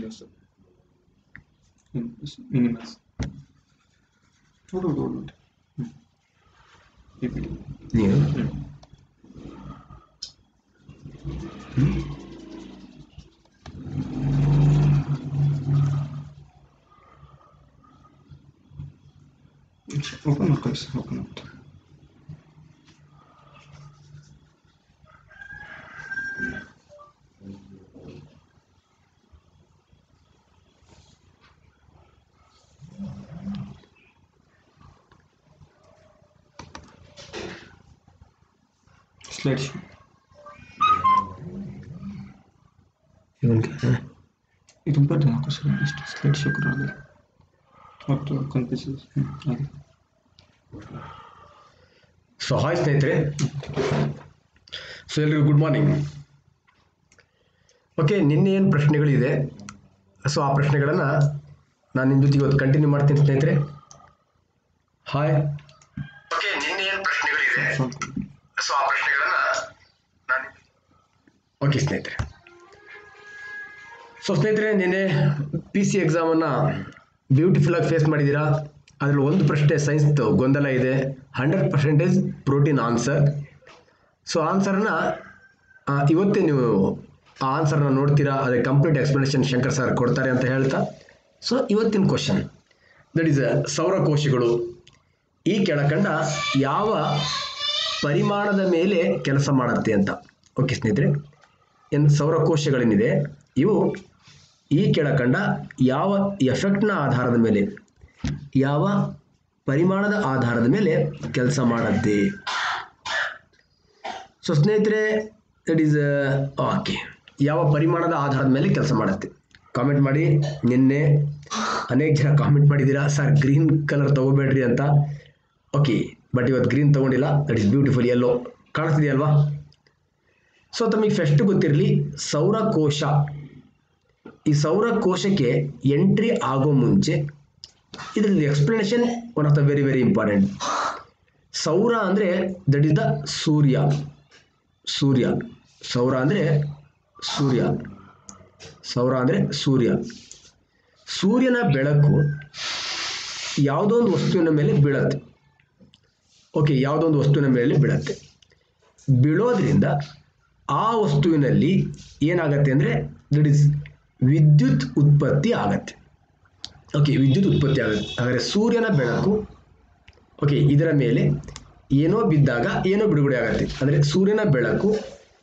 Radius ಮಿನಿಮಸ್ ನೋಡು ನೋಡು ನೋಡು ಹ್ಮ್. ಈ ಬಿಡಿ ನೀವು ಹ್ಮ್. ಓಪನ್ ಮಾಡ್ಕೊಳ್ಳಿ ಸರ್ ಓಪನ್ ಮಾಡ್ತಾ ಸ್ಲೈಡ್ ಶೋ ಇವನ್ಗೆ ಇದು ಬರ್ದು ಹಾಕು ಸರ್ ಇಷ್ಟು ಸ್ಲೈಡ್ ಶೋ ಕೂಡ ಅದೇ ಮತ್ತು ಕನ್ಫ್ಯೂಸ್ ಅದೇ ಸೊ ಹಾಯ್ ಸ್ನೇಹಿತರೆ ಸೊ ಎಲ್ರಿಗೂ ಗುಡ್ ಮಾರ್ನಿಂಗ್ ಓಕೆ ನಿನ್ನೆ ಏನು ಪ್ರಶ್ನೆಗಳಿದೆ ಸೊ ಆ ಪ್ರಶ್ನೆಗಳನ್ನು ನಾನು ನಿಮ್ಮ ಜೊತೆಗೆ ಇವತ್ತು ಕಂಟಿನ್ಯೂ ಮಾಡ್ತೀನಿ ಸ್ನೇಹಿತರೆ ಹಾಯ್ ಓಕೆ ನಿನ್ನೆ ಏನು ಪ್ರಶ್ನೆಗಳಿದೆ ಸ್ವಲ್ಪ ಸೊ ಆ ಪ್ರಶ್ನೆಗಳನ್ನು ನಾನು ಓಕೆ ಸ್ನೇಹಿತರೆ ಸೊ ಸ್ನೇಹಿತರೆ ನಿನ್ನೆ ಪಿ ಸಿ ಎಕ್ಸಾಮನ್ನು ಬ್ಯೂಟಿಫುಲ್ ಆಗಿ ಫೇಸ್ ಮಾಡಿದ್ದೀರಾ ಅದರಲ್ಲಿ ಒಂದು ಪ್ರಶ್ನೆ ಸೈನ್ಸ್ ಗೊಂದಲ ಇದೆ hundred percentage protein answer so ಆನ್ಸರ್ನ ಇವತ್ತೇ ನೀವು ಆ ಆನ್ಸರ್ನ ನೋಡ್ತೀರಾ ಅದಕ್ಕೆ ಕಂಪ್ಲೀಟ್ ಎಕ್ಸ್ಪ್ಲನೇಷನ್ ಶಂಕರ್ ಸರ್ ಕೊಡ್ತಾರೆ ಅಂತ ಹೇಳ್ತಾ ಸೊ ಇವತ್ತಿನ ಕ್ವಶನ್ ದಟ್ ಈಸ್ ಸೌರಕೋಶಗಳು ಈ ಕೆಳಕಂಡ ಯಾವ ಪರಿಮಾಣದ ಮೇಲೆ ಕೆಲಸ ಮಾಡುತ್ತೆ ಅಂತ ಓಕೆ ಸ್ನೇಹಿತರೆ ಏನು ಸೌರಕೋಶಗಳೇನಿದೆ ಇವು ಈ ಕೆಳಕಂಡ ಯಾವ ಎಫೆಕ್ಟ್ನ ಆಧಾರದ ಮೇಲೆ ಯಾವ ಪರಿಮಾಣದ ಆಧಾರದ ಮೇಲೆ ಕೆಲಸ ಮಾಡುತ್ತೆ ಸೊ ಸ್ನೇಹಿತರೆ ದಟ್ ಈಸ್ ಓಕೆ ಯಾವ ಪರಿಮಾಣದ ಆಧಾರದ ಮೇಲೆ ಕೆಲಸ ಮಾಡುತ್ತೆ ಕಾಮೆಂಟ್ ಮಾಡಿ ನಿನ್ನೆ ಅನೇಕ ಜನ ಕಾಮೆಂಟ್ ಮಾಡಿದ್ದೀರಾ ಸರ್ ಗ್ರೀನ್ ಕಲರ್ ತಗೋಬೇಡ್ರಿ ಅಂತ ಓಕೆ ಬಟ್ ಇವತ್ತು ಗ್ರೀನ್ ತಗೊಂಡಿಲ್ಲ ದಟ್ ಇಸ್ ಬ್ಯೂಟಿಫುಲ್ ಎಲ್ಲೋ ಕಾಣಿಸ್ತಿದೆಯಲ್ವಾ ಸೊ ತಮಗೆ ಫಸ್ಟ್ ಗೊತ್ತಿರಲಿ ಸೌರಕೋಶ ಈ ಸೌರಕೋಶಕ್ಕೆ ಎಂಟ್ರಿ ಆಗೋ ಮುಂಚೆ ಇದರಲ್ಲಿ explanation one of the very very important ಸೌರ ಅಂದರೆ ದಟ್ ಇಸ್ ದ ಸೂರ್ಯ ಸೂರ್ಯ ಸೌರ ಅಂದರೆ ಸೂರ್ಯ ಸೌರ ಅಂದರೆ ಸೂರ್ಯ ಸೂರ್ಯನ ಬೆಳಕು ಯಾವುದೋ ಒಂದು ವಸ್ತುವಿನ ಮೇಲೆ ಬೀಳತ್ತೆ ಓಕೆ ಯಾವುದೋ ಒಂದು ವಸ್ತುವಿನ ಮೇಲೆ ಬೀಳತ್ತೆ ಬೀಳೋದ್ರಿಂದ ಆ ವಸ್ತುವಿನಲ್ಲಿ ಏನಾಗತ್ತೆ ಅಂದರೆ ದಟ್ ಇಸ್ ವಿದ್ಯುತ್ ಉತ್ಪತ್ತಿ ಆಗತ್ತೆ ಓಕೆ ವಿದ್ಯುತ್ ಉತ್ಪತ್ತಿ ಆಗುತ್ತೆ ಹಾಗಾದರೆ ಸೂರ್ಯನ ಬೆಳಕು ಓಕೆ ಇದರ ಮೇಲೆ ಏನೋ ಬಿದ್ದಾಗ ಏನೋ ಬಿಡುಗಡೆ ಆಗುತ್ತೆ ಅಂದರೆ ಸೂರ್ಯನ ಬೆಳಕು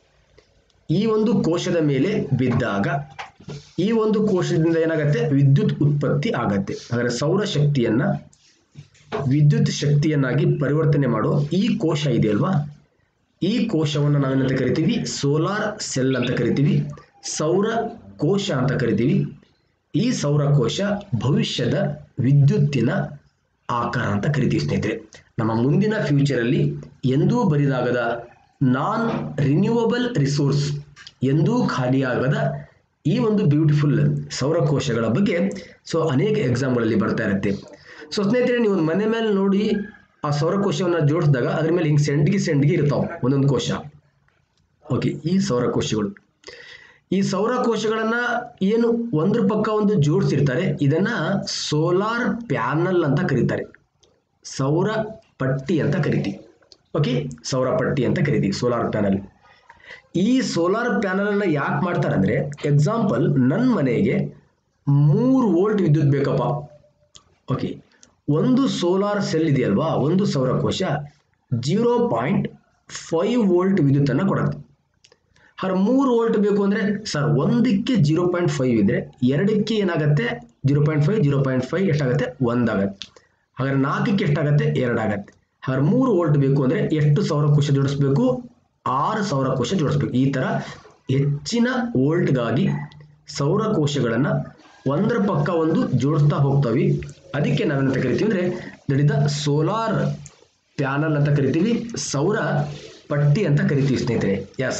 ಈ ಒಂದು ಕೋಶದ ಮೇಲೆ ಬಿದ್ದಾಗ ಈ ಒಂದು ಕೋಶದಿಂದ ಏನಾಗುತ್ತೆ ವಿದ್ಯುತ್ ಉತ್ಪತ್ತಿ ಆಗತ್ತೆ ಹಾಗಾದರೆ ಸೌರಶಕ್ತಿಯನ್ನ ವಿದ್ಯುತ್ ಶಕ್ತಿಯನ್ನಾಗಿ ಪರಿವರ್ತನೆ ಮಾಡೋ ಈ ಕೋಶ ಇದೆಯಲ್ವಾ ಈ ಕೋಶವನ್ನು ನಾವೇನಂತ ಕರಿತೀವಿ ಸೋಲಾರ್ ಸೆಲ್ ಅಂತ ಕರಿತೀವಿ ಸೌರ ಕೋಶ ಅಂತ ಕರಿತೀವಿ ಈ ಸೌರಕೋಶ ಭವಿಷ್ಯದ ವಿದ್ಯುತ್ತಿನ ಆಕಾರ ಅಂತ ಕರಿತೀವಿ ಸ್ನೇಹಿತರೆ ನಮ್ಮ ಮುಂದಿನ ಫ್ಯೂಚರಲ್ಲಿ ಎಂದೂ ಬರಿದಾಗದ ನಾನ್ ರಿನ್ಯೂವಬಲ್ ರಿಸೋರ್ಸ್ ಎಂದೂ ಖಾಲಿಯಾಗದ ಈ ಒಂದು ಬ್ಯೂಟಿಫುಲ್ ಸೌರಕೋಶಗಳ ಬಗ್ಗೆ ಸೊ ಅನೇಕ ಎಕ್ಸಾಮ್ಗಳಲ್ಲಿ ಬರ್ತಾ ಇರುತ್ತೆ ಸೊ ಸ್ನೇಹಿತರೆ ನೀವು ಒಂದು ಮನೆ ಮೇಲೆ ನೋಡಿ ಆ ಸೌರಕೋಶವನ್ನು ಜೋಡಿಸಿದಾಗ ಅದ್ರ ಮೇಲೆ ಹಿಂಗೆ ಸೆಂಡ್ಗಿ ಸೆಂಡ್ಗಿ ಇರ್ತಾವೆ ಒಂದೊಂದು ಕೋಶ ಓಕೆ ಈ ಸೌರಕೋಶಗಳು ಈ ಸೌರಕೋಶಗಳನ್ನು ಏನು ಒಂದ್ರ ಪಕ್ಕ ಒಂದು ಜೋಡಿಸಿರ್ತಾರೆ ಇದನ್ನ ಸೋಲಾರ್ ಪ್ಯಾನಲ್ ಅಂತ ಕರೀತಾರೆ ಸೌರ ಪಟ್ಟಿ ಅಂತ ಕರಿತೀವಿ ಓಕೆ ಸೌರ ಪಟ್ಟಿ ಅಂತ ಕರಿತೀವಿ ಸೋಲಾರ್ ಪ್ಯಾನಲ್ ಈ ಸೋಲಾರ್ ಪ್ಯಾನಲನ್ನು ಯಾಕೆ ಮಾಡ್ತಾರೆ ಅಂದರೆ ಎಕ್ಸಾಂಪಲ್ ನನ್ನ ಮನೆಗೆ ಮೂರು ವೋಲ್ಟ್ ವಿದ್ಯುತ್ ಬೇಕಪ್ಪ ಓಕೆ ಒಂದು ಸೋಲಾರ್ ಸೆಲ್ ಇದೆಯಲ್ವಾ ಒಂದು ಸೌರಕೋಶ ಜೀರೋ ಪಾಯಿಂಟ್ ಫೈವ್ ವೋಲ್ಟ್ ವಿದ್ಯುತ್ತನ್ನು ಕೊಡುತ್ತೆ ಹಾಗಾದ್ರೆ ಮೂರು ವೋಲ್ಟ್ ಬೇಕು ಅಂದರೆ ಸರ್ ಒಂದಕ್ಕೆ ಜೀರೋ ಪಾಯಿಂಟ್ ಫೈವ್ ಇದ್ದರೆ ಎರಡಕ್ಕೆ ಏನಾಗುತ್ತೆ zero point five zero point five ಎಷ್ಟಾಗುತ್ತೆ ಒಂದಾಗತ್ತೆ ಹಾಗಾದ್ರೆ ನಾಲ್ಕಕ್ಕೆ ಎಷ್ಟಾಗತ್ತೆ ಎರಡಾಗತ್ತೆ ಹಾಗಾದ್ರೆ ಮೂರು ವೋಲ್ಟ್ ಬೇಕು ಅಂದರೆ ಎಷ್ಟು ಸೌರಕೋಶ ಜೋಡಿಸ್ಬೇಕು ಆರು ಸೌರಕೋಶ ಜೋಡಿಸ್ಬೇಕು ಈ ಥರ ಹೆಚ್ಚಿನ ವೋಲ್ಟ್ಗಾಗಿ ಸೌರಕೋಶಗಳನ್ನು ಒಂದರ ಪಕ್ಕ ಒಂದು ಜೋಡಿಸ್ತಾ ಹೋಗ್ತವೆ ಅದಕ್ಕೆ ನಾವೇನಂತ ಕರಿತೀವಿ ಅಂದರೆ that is the solar panel ಅಂತ ಕರಿತೀವಿ ಸೌರ ಪಟ್ಟಿ ಅಂತ ಕರಿತೀವಿ ಸ್ನೇಹಿತರೆ ಎಸ್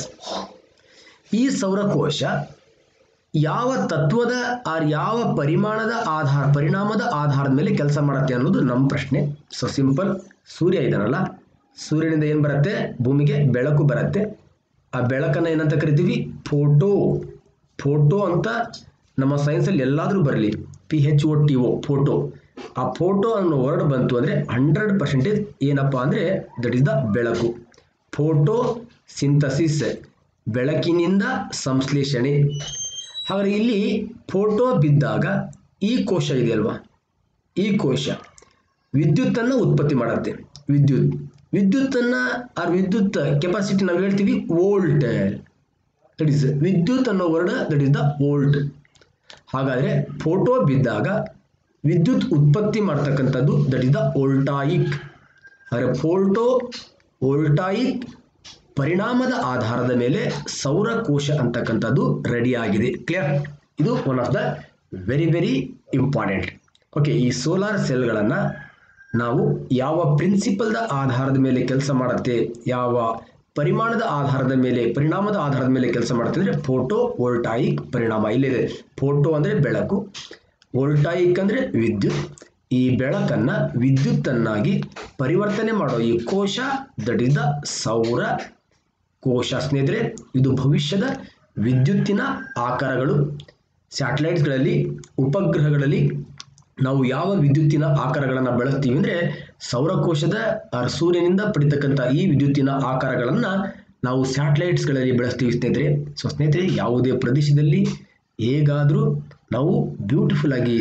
ಈ ಸೌರಕೋಶ ಯಾವ ತತ್ವದ ಆರ್ ಯಾವ ಪರಿಮಾಣದ ಆಧಾರ ಪರಿಣಾಮದ ಆಧಾರದ ಮೇಲೆ ಕೆಲಸ ಮಾಡುತ್ತೆ ಅನ್ನೋದು ನಮ್ಮ ಪ್ರಶ್ನೆ ಸೊ ಸಿಂಪಲ್ ಸೂರ್ಯ ಇದ್ದಾನಲ್ಲ ಸೂರ್ಯನಿಂದ ಏನು ಬರುತ್ತೆ ಭೂಮಿಗೆ ಬೆಳಕು ಬರುತ್ತೆ ಆ ಬೆಳಕನ್ನು ಏನಂತ ಕರಿತೀವಿ ಫೋಟೋ ಫೋಟೋ ಅಂತ ನಮ್ಮ ಸೈನ್ಸಲ್ಲಿ ಎಲ್ಲಾದರೂ ಬರಲಿ P H O T O photo ಆ ಫೋಟೋ ಅನ್ನೋ ವರ್ಡ್ ಬಂತು ಅಂದರೆ ಹಂಡ್ರೆಡ್ ಪರ್ಸೆಂಟೇಜ್ ಏನಪ್ಪ ಅಂದರೆ ದಟ್ ಇಸ್ ದ ಬೆಳಕು ಫೋಟೋ ಸಿಂಥಸಿಸ್ ಬೆಳಕಿನಿಂದ ಸಂಶ್ಲೇಷಣೆ ಹಾಗಾದ್ರೆ ಇಲ್ಲಿ ಫೋಟೋ ಬಿದ್ದಾಗ ಈ ಕೋಶ ಇದೆಯಲ್ವಾ ಈ ಕೋಶ ವಿದ್ಯುತ್ತನ್ನು ಉತ್ಪತ್ತಿ ಮಾಡುತ್ತೆ ವಿದ್ಯುತ್ ವಿದ್ಯುತ್ತನ್ನು ಆ ವಿದ್ಯುತ್ ಕೆಪಾಸಿಟಿ ನಾವು ಹೇಳ್ತೀವಿ ವೋಲ್ಟ್ ದಟ್ ಇಸ್ ವಿದ್ಯುತ್ ಅನ್ನೋ word that is the volt ಹಾಗಾದರೆ ಫೋಟೋ ಬಿದ್ದಾಗ ವಿದ್ಯುತ್ ಉತ್ಪತ್ತಿ ಮಾಡ್ತಕ್ಕಂಥದ್ದು ದಟ್ ಇಸ್ ದ ವೋಲ್ಟಾಯಿಕ್ ಹಾಗಾದರೆ ಫೋಟೋ ವೋಲ್ಟಾಯಿಕ್ ಪರಿಣಾಮದ ಆಧಾರದ ಮೇಲೆ ಸೌರಕೋಶ ಅಂತಕ್ಕಂಥದ್ದು ರೆಡಿ ಆಗಿದೆ ಕ್ಲಿಯರ್ ಇದು one of the very very important okay ಈ ಸೋಲಾರ್ ಸೆಲ್ಗಳನ್ನು ನಾವು ಯಾವ ಪ್ರಿನ್ಸಿಪಲ್ದ ಆಧಾರದ ಮೇಲೆ ಕೆಲಸ ಮಾಡುತ್ತೆ ಯಾವ ಪರಿಮಾಣದ ಆಧಾರದ ಮೇಲೆ ಪರಿಣಾಮದ ಆಧಾರದ ಮೇಲೆ ಕೆಲಸ ಮಾಡುತ್ತೆ ಅಂದರೆ ಫೋಟೋ ವೋಲ್ಟಾಯಿಕ್ ಪರಿಣಾಮ ಇಲ್ಲಿದೆ ಫೋಟೋ ಅಂದರೆ ಬೆಳಕು ವೋಲ್ಟಾಯಿಕ್ ಅಂದರೆ ವಿದ್ಯುತ್ ಈ ಬೆಳಕನ್ನು ವಿದ್ಯುತ್ತನ್ನಾಗಿ ಪರಿವರ್ತನೆ ಮಾಡೋ ಈ ಕೋಶ ದಟ್ ಇಸ್ ದ ಸೌರ ಕೋಶ ಸ್ನೇಹಿತರೆ ಇದು ಭವಿಷ್ಯದ ವಿದ್ಯುತ್ತಿನ ಆಕಾರಗಳು ಸ್ಯಾಟಲೈಟ್ಸ್ಗಳಲ್ಲಿ ಉಪಗ್ರಹಗಳಲ್ಲಿ ನಾವು ಯಾವ ವಿದ್ಯುತ್ತಿನ ಆಕಾರಗಳನ್ನು ಬಳಸ್ತೀವಿ ಅಂದರೆ ಸೌರಕೋಶದ ಆ ಸೂರ್ಯನಿಂದ ಪಡಿತಕ್ಕಂಥ ಈ ವಿದ್ಯುತ್ತಿನ ಆಕಾರಗಳನ್ನು ನಾವು ಸ್ಯಾಟಲೈಟ್ಸ್ಗಳಲ್ಲಿ ಬಳಸ್ತೀವಿ ಸ್ನೇಹಿತರೆ ಸೊ ಸ್ನೇಹಿತರೆ ಯಾವುದೇ ಪ್ರದೇಶದಲ್ಲಿ ಹೇಗಾದರೂ ನಾವು ಬ್ಯೂಟಿಫುಲ್ ಆಗಿ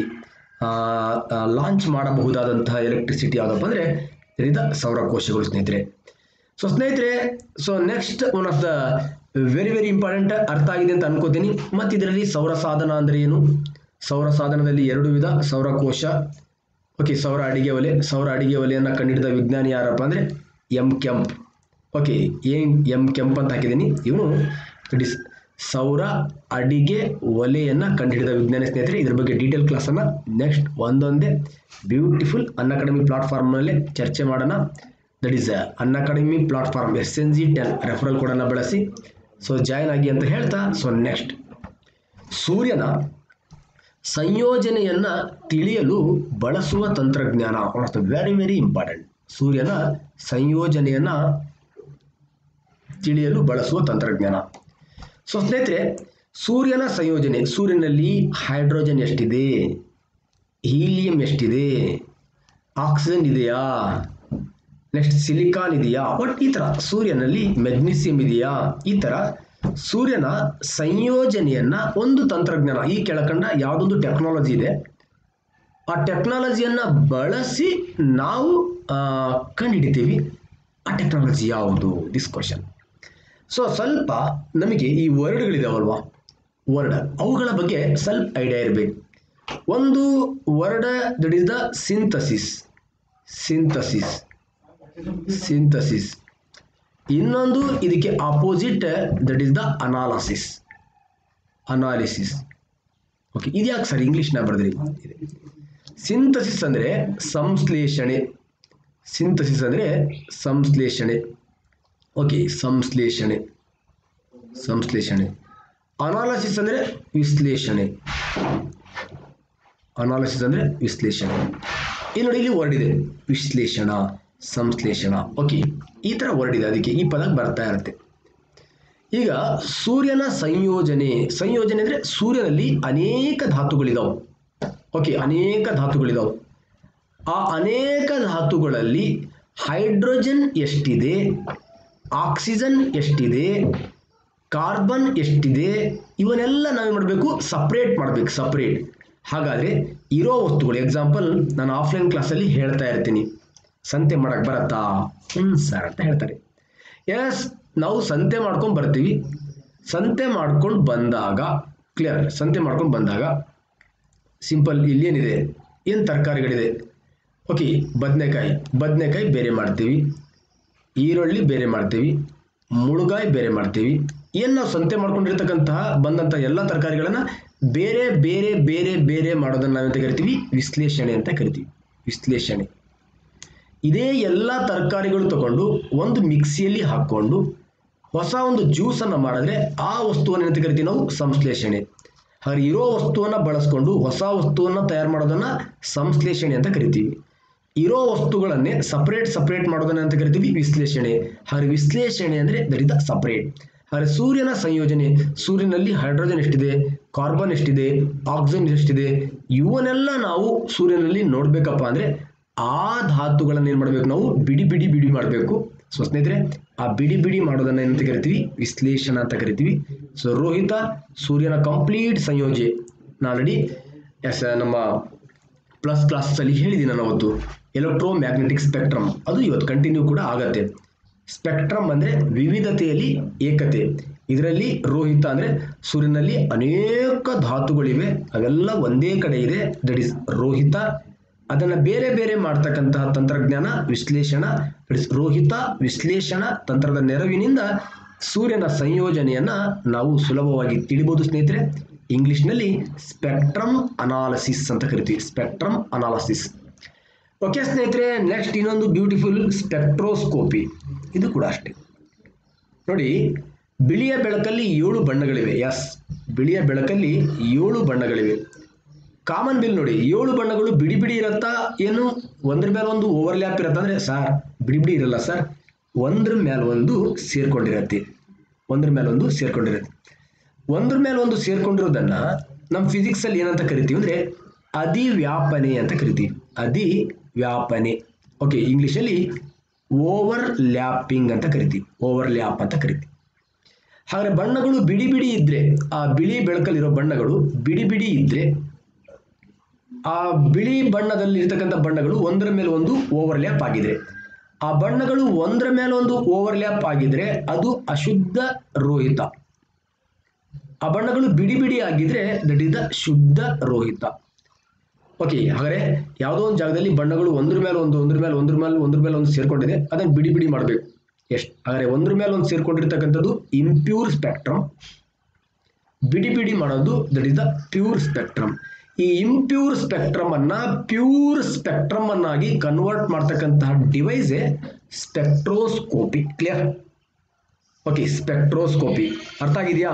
ಲಾಂಚ್ ಮಾಡಬಹುದಾದಂತಹ ಎಲೆಕ್ಟ್ರಿಸಿಟಿ ಯಾವುದಪ್ಪ ಅಂದರೆ ಇದರಿಂದ ಸೌರಕೋಶಗಳು ಸ್ನೇಹಿತರೆ ಸೊ ಸ್ನೇಹಿತರೆ so next one of the very very important ಅರ್ಥ ಆಗಿದೆ ಅಂತ ಅನ್ಕೋತೀನಿ ಮತ್ತು ಇದರಲ್ಲಿ ಸೌರ ಸಾಧನ ಅಂದರೆ ಏನು ಸೌರ ಸಾಧನದಲ್ಲಿ ಎರಡು ವಿಧ ಸೌರಕೋಶ ಓಕೆ ಸೌರ ಅಡಿಗೆ ಒಲೆ ಸೌರ ಅಡಿಗೆ ಒಲೆಯನ್ನು ಕಂಡುಹಿಡಿದ ವಿಜ್ಞಾನಿ ಯಾರಪ್ಪ ಅಂದರೆ ಎಂ ಕೆಂಪ್ ಓಕೆ ಏನ್ ಎಂ ಕೆಂಪ್ ಅಂತ ಹಾಕಿದ್ದೀನಿ ಇವನು ಇಟ್ ಇಸ್ ಸೌರ ಅಡಿಗೆ ಒಲೆಯನ್ನು ಕಂಡುಹಿಡಿದ ವಿಜ್ಞಾನಿ ಸ್ನೇಹಿತರೆ ಇದ್ರ ಬಗ್ಗೆ ಡೀಟೇಲ್ ಕ್ಲಾಸನ್ನು ನೆಕ್ಸ್ಟ್ ಒಂದೊಂದೇ ಬ್ಯೂಟಿಫುಲ್ ಅನ್ ಅಕಾಡೆಮಿ ಪ್ಲಾಟ್ಫಾರ್ಮ್ನಲ್ಲೇ ಚರ್ಚೆ ಮಾಡೋಣ that is Unacademy platform S N G ten referral ಕೋಡನ್ನು ಬಳಸಿ ಸೊ ಜಾಯ್ನ್ ಆಗಿ ಅಂತ ಹೇಳ್ತಾ ಸೊ ನೆಕ್ಸ್ಟ್ ಸೂರ್ಯನ ಸಂಯೋಜನೆಯನ್ನ ತಿಳಿಯಲು ಬಳಸುವ ತಂತ್ರಜ್ಞಾನ one of the very very important ಸೂರ್ಯನ ಸಂಯೋಜನೆಯನ್ನ ತಿಳಿಯಲು ಬಳಸುವ ತಂತ್ರಜ್ಞಾನ ಸೊ ಸ್ನೇಹಿತರೆ ಸೂರ್ಯನ ಸಂಯೋಜನೆ ಸೂರ್ಯನಲ್ಲಿ ಹೈಡ್ರೋಜನ್ ಎಷ್ಟಿದೆ ಹೀಲಿಯಂ ಎಷ್ಟಿದೆ ಆಕ್ಸಿಜನ್ ಇದೆಯಾ ನೆಕ್ಸ್ಟ್ ಸಿಲಿಕಾನ್ ಇದೆಯಾ ಒಟ್ಟು ಈ ಥರ ಸೂರ್ಯನಲ್ಲಿ ಮೆಗ್ನೀಸಿಯಂ ಇದೆಯಾ ಈ ಥರ ಸೂರ್ಯನ ಸಂಯೋಜನೆಯನ್ನ ಒಂದು ತಂತ್ರಜ್ಞಾನ ಈ ಕೆಳಕಂಡ ಯಾವುದೊಂದು ಟೆಕ್ನಾಲಜಿ ಇದೆ ಆ ಟೆಕ್ನಾಲಜಿಯನ್ನು ಬಳಸಿ ನಾವು ಆ, ಕಂಡುಹಿಡಿತೀವಿ ಆ ಟೆಕ್ನಾಲಜಿ ಯಾವುದು ದಿಸ್ ಕ್ವಶನ್ ಸೊ ಸ್ವಲ್ಪ ನಮಗೆ ಈ ವರ್ಡ್ಗಳಿದಾವಲ್ವಾ ವರ್ಡ್ ಅವುಗಳ ಬಗ್ಗೆ ಸ್ವಲ್ಪ ಐಡಿಯಾ ಇರಬೇಕು ಒಂದು word that is the synthesis synthesis synthesis ಇನ್ನೊಂದು ಇದಕ್ಕೆ opposite that is the analysis analysis okay ಇದು ಯಾಕೆ ಸರ್ ಇಂಗ್ಲೀಷ್ನ ಬರೆದ್ರಿ ಸಿಂಥಸಿಸ್ ಅಂದರೆ ಸಂಶ್ಲೇಷಣೆ ಸಿಂಥಸಿಸ್ ಅಂದರೆ ಸಂಶ್ಲೇಷಣೆ ಓಕೆ ಸಂಶ್ಲೇಷಣೆ ಸಂಶ್ಲೇಷಣೆ ಅನಾಲಸಿಸ್ ಅಂದರೆ ವಿಶ್ಲೇಷಣೆ ಅನಾಲಿಸಿಸ್ ಅಂದರೆ ವಿಶ್ಲೇಷಣೆ ಈ ನೋಡಿ ಇಲ್ಲಿ ವರ್ಡ್ ಇದೆ ವಿಶ್ಲೇಷಣ ಸಂಶ್ಲೇಷಣ ಓಕೆ ಈ ಥರ ವರ್ಡ್ ಇದೆ ಅದಕ್ಕೆ ಈ ಪದ ಬರ್ತಾ ಇರುತ್ತೆ ಈಗ ಸೂರ್ಯನ ಸಂಯೋಜನೆ ಸಂಯೋಜನೆ ಅಂದರೆ ಸೂರ್ಯನಲ್ಲಿ ಅನೇಕ ಧಾತುಗಳಿದಾವೆ ಓಕೆ ಅನೇಕ ಧಾತುಗಳಿದಾವೆ ಆ ಅನೇಕ ಧಾತುಗಳಲ್ಲಿ ಹೈಡ್ರೋಜನ್ ಎಷ್ಟಿದೆ ಆಕ್ಸಿಜನ್ ಎಷ್ಟಿದೆ ಕಾರ್ಬನ್ ಎಷ್ಟಿದೆ ಇವನ್ನೆಲ್ಲ ನಾವೇನು ಮಾಡಬೇಕು ಸಪ್ರೇಟ್ ಮಾಡಬೇಕು ಸಪ್ರೇಟ್ ಹಾಗಾದರೆ ಇರೋ ವಸ್ತುಗಳು ಎಕ್ಸಾಂಪಲ್ ನಾನು ಆಫ್ಲೈನ್ ಕ್ಲಾಸಲ್ಲಿ ಹೇಳ್ತಾ ಇರ್ತೀನಿ ಸಂತೆ ಮಾಡಕ್ಕೆ ಬರತ್ತಾ ಹ್ಞೂ ಸರ್ ಅಂತ ಹೇಳ್ತಾರೆ ಎಸ್ ನಾವು ಸಂತೆ ಮಾಡ್ಕೊಂಡು ಬರ್ತೀವಿ ಸಂತೆ ಮಾಡ್ಕೊಂಡು ಬಂದಾಗ ಕ್ಲಿಯರ್ ಸಂತೆ ಮಾಡ್ಕೊಂಡು ಬಂದಾಗ ಸಿಂಪಲ್ ಇಲ್ಲೇನಿದೆ ಏನು ತರಕಾರಿಗಳಿದೆ ಓಕೆ ಬದನೆಕಾಯಿ ಬದನೆಕಾಯಿ ಬೇರೆ ಮಾಡ್ತೀವಿ ಈರುಳ್ಳಿ ಬೇರೆ ಮಾಡ್ತೀವಿ ಮುಳುಗಾಯಿ ಬೇರೆ ಮಾಡ್ತೀವಿ ಏನು ನಾವು ಸಂತೆ ಮಾಡ್ಕೊಂಡಿರ್ತಕ್ಕಂತಹ ಬಂದಂಥ ಎಲ್ಲ ತರಕಾರಿಗಳನ್ನು ಬೇರೆ ಬೇರೆ ಬೇರೆ ಬೇರೆ ಮಾಡೋದನ್ನು ನಾವೆಂತ ಕರಿತೀವಿ ವಿಶ್ಲೇಷಣೆ ಅಂತ ಕರಿತೀವಿ ವಿಶ್ಲೇಷಣೆ ಇದೇ ಎಲ್ಲ ತರಕಾರಿಗಳು ತಗೊಂಡು ಒಂದು ಮಿಕ್ಸಿಯಲ್ಲಿ ಹಾಕ್ಕೊಂಡು ಹೊಸ ಒಂದು ಜ್ಯೂಸನ್ನು ಮಾಡಿದ್ರೆ ಆ ವಸ್ತುವನ್ನು ಏನಂತ ಕರಿತೀವಿ ನಾವು ಸಂಶ್ಲೇಷಣೆ ಹಾಗೆ ಇರೋ ವಸ್ತುವನ್ನು ಬಳಸ್ಕೊಂಡು ಹೊಸ ವಸ್ತುವನ್ನು ತಯಾರು ಮಾಡೋದನ್ನು ಸಂಶ್ಲೇಷಣೆ ಅಂತ ಕರಿತೀವಿ ಇರೋ ವಸ್ತುಗಳನ್ನೇ ಸಪ್ರೇಟ್ ಸಪ್ರೇಟ್ ಮಾಡೋದನ್ನ ಅಂತ ಕರಿತೀವಿ ವಿಶ್ಲೇಷಣೆ ಹಾಗೆ ವಿಶ್ಲೇಷಣೆ ಅಂದರೆ ದಟ್ ಇಸ್ ದ ಸಪ್ರೇಟ್ ಹಾಗೆ ಸೂರ್ಯನ ಸಂಯೋಜನೆ ಸೂರ್ಯನಲ್ಲಿ ಹೈಡ್ರೋಜನ್ ಎಷ್ಟಿದೆ ಕಾರ್ಬನ್ ಎಷ್ಟಿದೆ ಆಕ್ಸಿಜನ್ ಎಷ್ಟಿದೆ ಇವನ್ನೆಲ್ಲ ನಾವು ಸೂರ್ಯನಲ್ಲಿ ನೋಡ್ಬೇಕಪ್ಪ ಅಂದ್ರೆ ಆ ಧಾತುಗಳನ್ನ ಏನ್ ಮಾಡ್ಬೇಕು ನಾವು ಬಿಡಿ ಬಿಡಿ ಬಿಡಿ ಮಾಡಬೇಕು ಸೊ ಸ್ನೇಹಿತರೆ ಆ ಬಿಡಿ ಬಿಡಿ ಮಾಡೋದನ್ನ ಏನಂತ ಕರಿತೀವಿ ವಿಶ್ಲೇಷಣ ಅಂತ ಕರಿತೀವಿ ಸೊ ರೋಹಿತ ಸೂರ್ಯನ ಕಂಪ್ಲೀಟ್ ಸಂಯೋಜೆ ನಾ ಆಲ್ರೆಡಿ ಎಸ್ ನಮ್ಮ ಪ್ಲಸ್ ಕ್ಲಾಸಲ್ಲಿ ಹೇಳಿದ್ದೀನಿ ನಾನು ಅವತ್ತು ಎಲೆಕ್ಟ್ರೋ ಮ್ಯಾಗ್ನೆಟಿಕ್ ಸ್ಪೆಕ್ಟ್ರಮ್ ಅದು ಇವತ್ತು ಕಂಟಿನ್ಯೂ ಕೂಡ ಆಗತ್ತೆ ಸ್ಪೆಕ್ಟ್ರಮ್ ಅಂದ್ರೆ ವಿವಿಧತೆಯಲ್ಲಿ ಏಕತೆ ಇದರಲ್ಲಿ ರೋಹಿತ ಅಂದ್ರೆ ಸೂರ್ಯನಲ್ಲಿ ಅನೇಕ ಧಾತುಗಳಿವೆ ಅವೆಲ್ಲ ಒಂದೇ ಕಡೆ ಇದೆ ದಟ್ ಇಸ್ ರೋಹಿತ ಅದನ್ನ ಬೇರೆ ಬೇರೆ ಮಾಡ್ತಕ್ಕಂತಹ ತಂತ್ರಜ್ಞಾನ ವಿಶ್ಲೇಷಣ that is ರೋಹಿತ ವಿಶ್ಲೇಷಣ ತಂತ್ರದ ನೆರವಿನಿಂದ ಸೂರ್ಯನ ಸಂಯೋಜನೆಯನ್ನ ನಾವು ಸುಲಭವಾಗಿ ತಿಳಿಬಹುದು ಸ್ನೇಹಿತರೆ ಇಂಗ್ಲಿಷ್ನಲ್ಲಿ ಸ್ಪೆಕ್ಟ್ರಮ್ ಅನಾಲಿಸಿಸ್ ಅಂತ ಕರಿತೀವಿ ಸ್ಪೆಕ್ಟ್ರಮ್ ಅನಾಲಿಸಿಸ್ ಓಕೆ ಸ್ನೇಹಿತರೆ ನೆಕ್ಸ್ಟ್ ಇನ್ನೊಂದು ಬ್ಯೂಟಿಫುಲ್ ಸ್ಪೆಕ್ಟ್ರೋಸ್ಕೋಪಿ ಇದು ಕೂಡ ಅಷ್ಟೇ ನೋಡಿ ಬಿಳಿಯ ಬೆಳಕಲ್ಲಿ ಏಳು ಬಣ್ಣಗಳಿವೆ ಎಸ್ ಬಿಳಿಯ ಬೆಳಕಲ್ಲಿ ಏಳು ಬಣ್ಣಗಳಿವೆ ಕಾಮನ್ ಬಿಲ್ ನೋಡಿ ಏಳು ಬಣ್ಣಗಳು ಬಿಡಿ ಬಿಡಿ ಇರತ್ತಾ ಏನು ಒಂದ್ರ ಮೇಲೆ ಒಂದು ಓವರ್ಲ್ಯಾಪ್ ಇರತ್ತಾ ಅಂದ್ರೆ ಸರ್ ಬಿಡಿ ಬಿಡಿ ಇರಲ್ಲ ಸರ್ ಒಂದ್ರ ಮೇಲೆ ಒಂದು ಸೇರ್ಕೊಂಡಿರತ್ತೆ ಒಂದ್ರ ಮೇಲೆ ಒಂದು ಸೇರ್ಕೊಂಡಿರತ್ತೆ ಒಂದ್ರ ಮೇಲೆ ಒಂದು ಸೇರ್ಕೊಂಡಿರೋದನ್ನ ನಮ್ಮ ಫಿಸಿಕ್ಸ್ ಅಲ್ಲಿ ಏನಂತ ಕರಿತೀವಿ ಅಂದ್ರೆ ಅಧಿವ್ಯಾಪನೆ ಅಂತ ಕರಿತೀವಿ ಅಧಿವ್ಯಾಪನೆ ಓಕೆ ಇಂಗ್ಲಿಷಲ್ಲಿ ಓವರ್ ಲ್ಯಾಪಿಂಗ್ ಅಂತ ಕರಿತೀವಿ ಓವರ್ ಲ್ಯಾಪ್ ಅಂತ ಕರಿತೀವಿ ಹಾಗಾದ್ರೆ ಬಣ್ಣಗಳು ಬಿಡಿ ಬಿಡಿ ಇದ್ರೆ ಆ ಬಿಳಿ ಬೆಳಕಲ್ಲಿರೋ ಬಣ್ಣಗಳು ಬಿಡಿ ಬಿಡಿ ಇದ್ರೆ ಆ ಬಿಳಿ ಬಣ್ಣದಲ್ಲಿ ಇರ್ತಕ್ಕಂಥ ಬಣ್ಣಗಳು ಒಂದರ ಮೇಲೆ ಒಂದು ಓವರ್ಲ್ಯಾಪ್ ಆಗಿದೆ ಆ ಬಣ್ಣಗಳು ಒಂದರ ಮೇಲೆ ಒಂದು ಓವರ್ಲ್ಯಾಪ್ ಆಗಿದ್ರೆ ಅದು ಅಶುದ್ಧ ರೋಹಿತ ಆ ಬಣ್ಣಗಳು ಬಿಡಿ ಬಿಡಿ ಆಗಿದ್ರೆ ದಟ್ ಇಸ್ ದ ಶುದ್ಧ ರೋಹಿತ ಓಕೆ ಹಾಗಾದ್ರೆ ಯಾವುದೋ ಒಂದು ಜಾಗದಲ್ಲಿ ಬಣ್ಣಗಳು ಒಂದ್ರ ಮೇಲೆ ಒಂದು ಒಂದ್ರ ಮೇಲೆ ಒಂದ್ರ ಮೇಲೆ ಒಂದ್ರ ಮೇಲೆ ಒಂದು ಸೇರ್ಕೊಂಡಿದೆ ಅದನ್ನು ಬಿಡಿ ಬಿಡಿ ಮಾಡಬೇಕು ಎಷ್ಟು ಹಾಗಾದ್ರೆ ಒಂದ್ರ ಮೇಲೆ ಒಂದು ಸೇರ್ಕೊಂಡಿರ್ತಕ್ಕಂಥದ್ದು ಇಂಪ್ಯೂರ್ ಸ್ಪೆಕ್ಟ್ರಮ್ ಬಿಡಿ ಬಿಡಿ ಮಾಡೋದು that is the pure spectrum ಈ ಇಂಪ್ಯೂರ್ ಸ್ಪೆಕ್ಟ್ರಮ್ ಅನ್ನ ಪ್ಯೂರ್ ಸ್ಪೆಕ್ಟ್ರಮ್ ಅನ್ನಾಗಿ ಕನ್ವರ್ಟ್ ಮಾಡ್ತಕ್ಕಂತಹ ಡಿವೈಸೇ ಸ್ಪೆಕ್ಟ್ರೋಸ್ಕೋಪಿ ಕ್ಲಿಯರ್ ಓಕೆ ಸ್ಪೆಕ್ಟ್ರೋಸ್ಕೋಪಿ ಅರ್ಥ ಆಗಿದೆಯಾ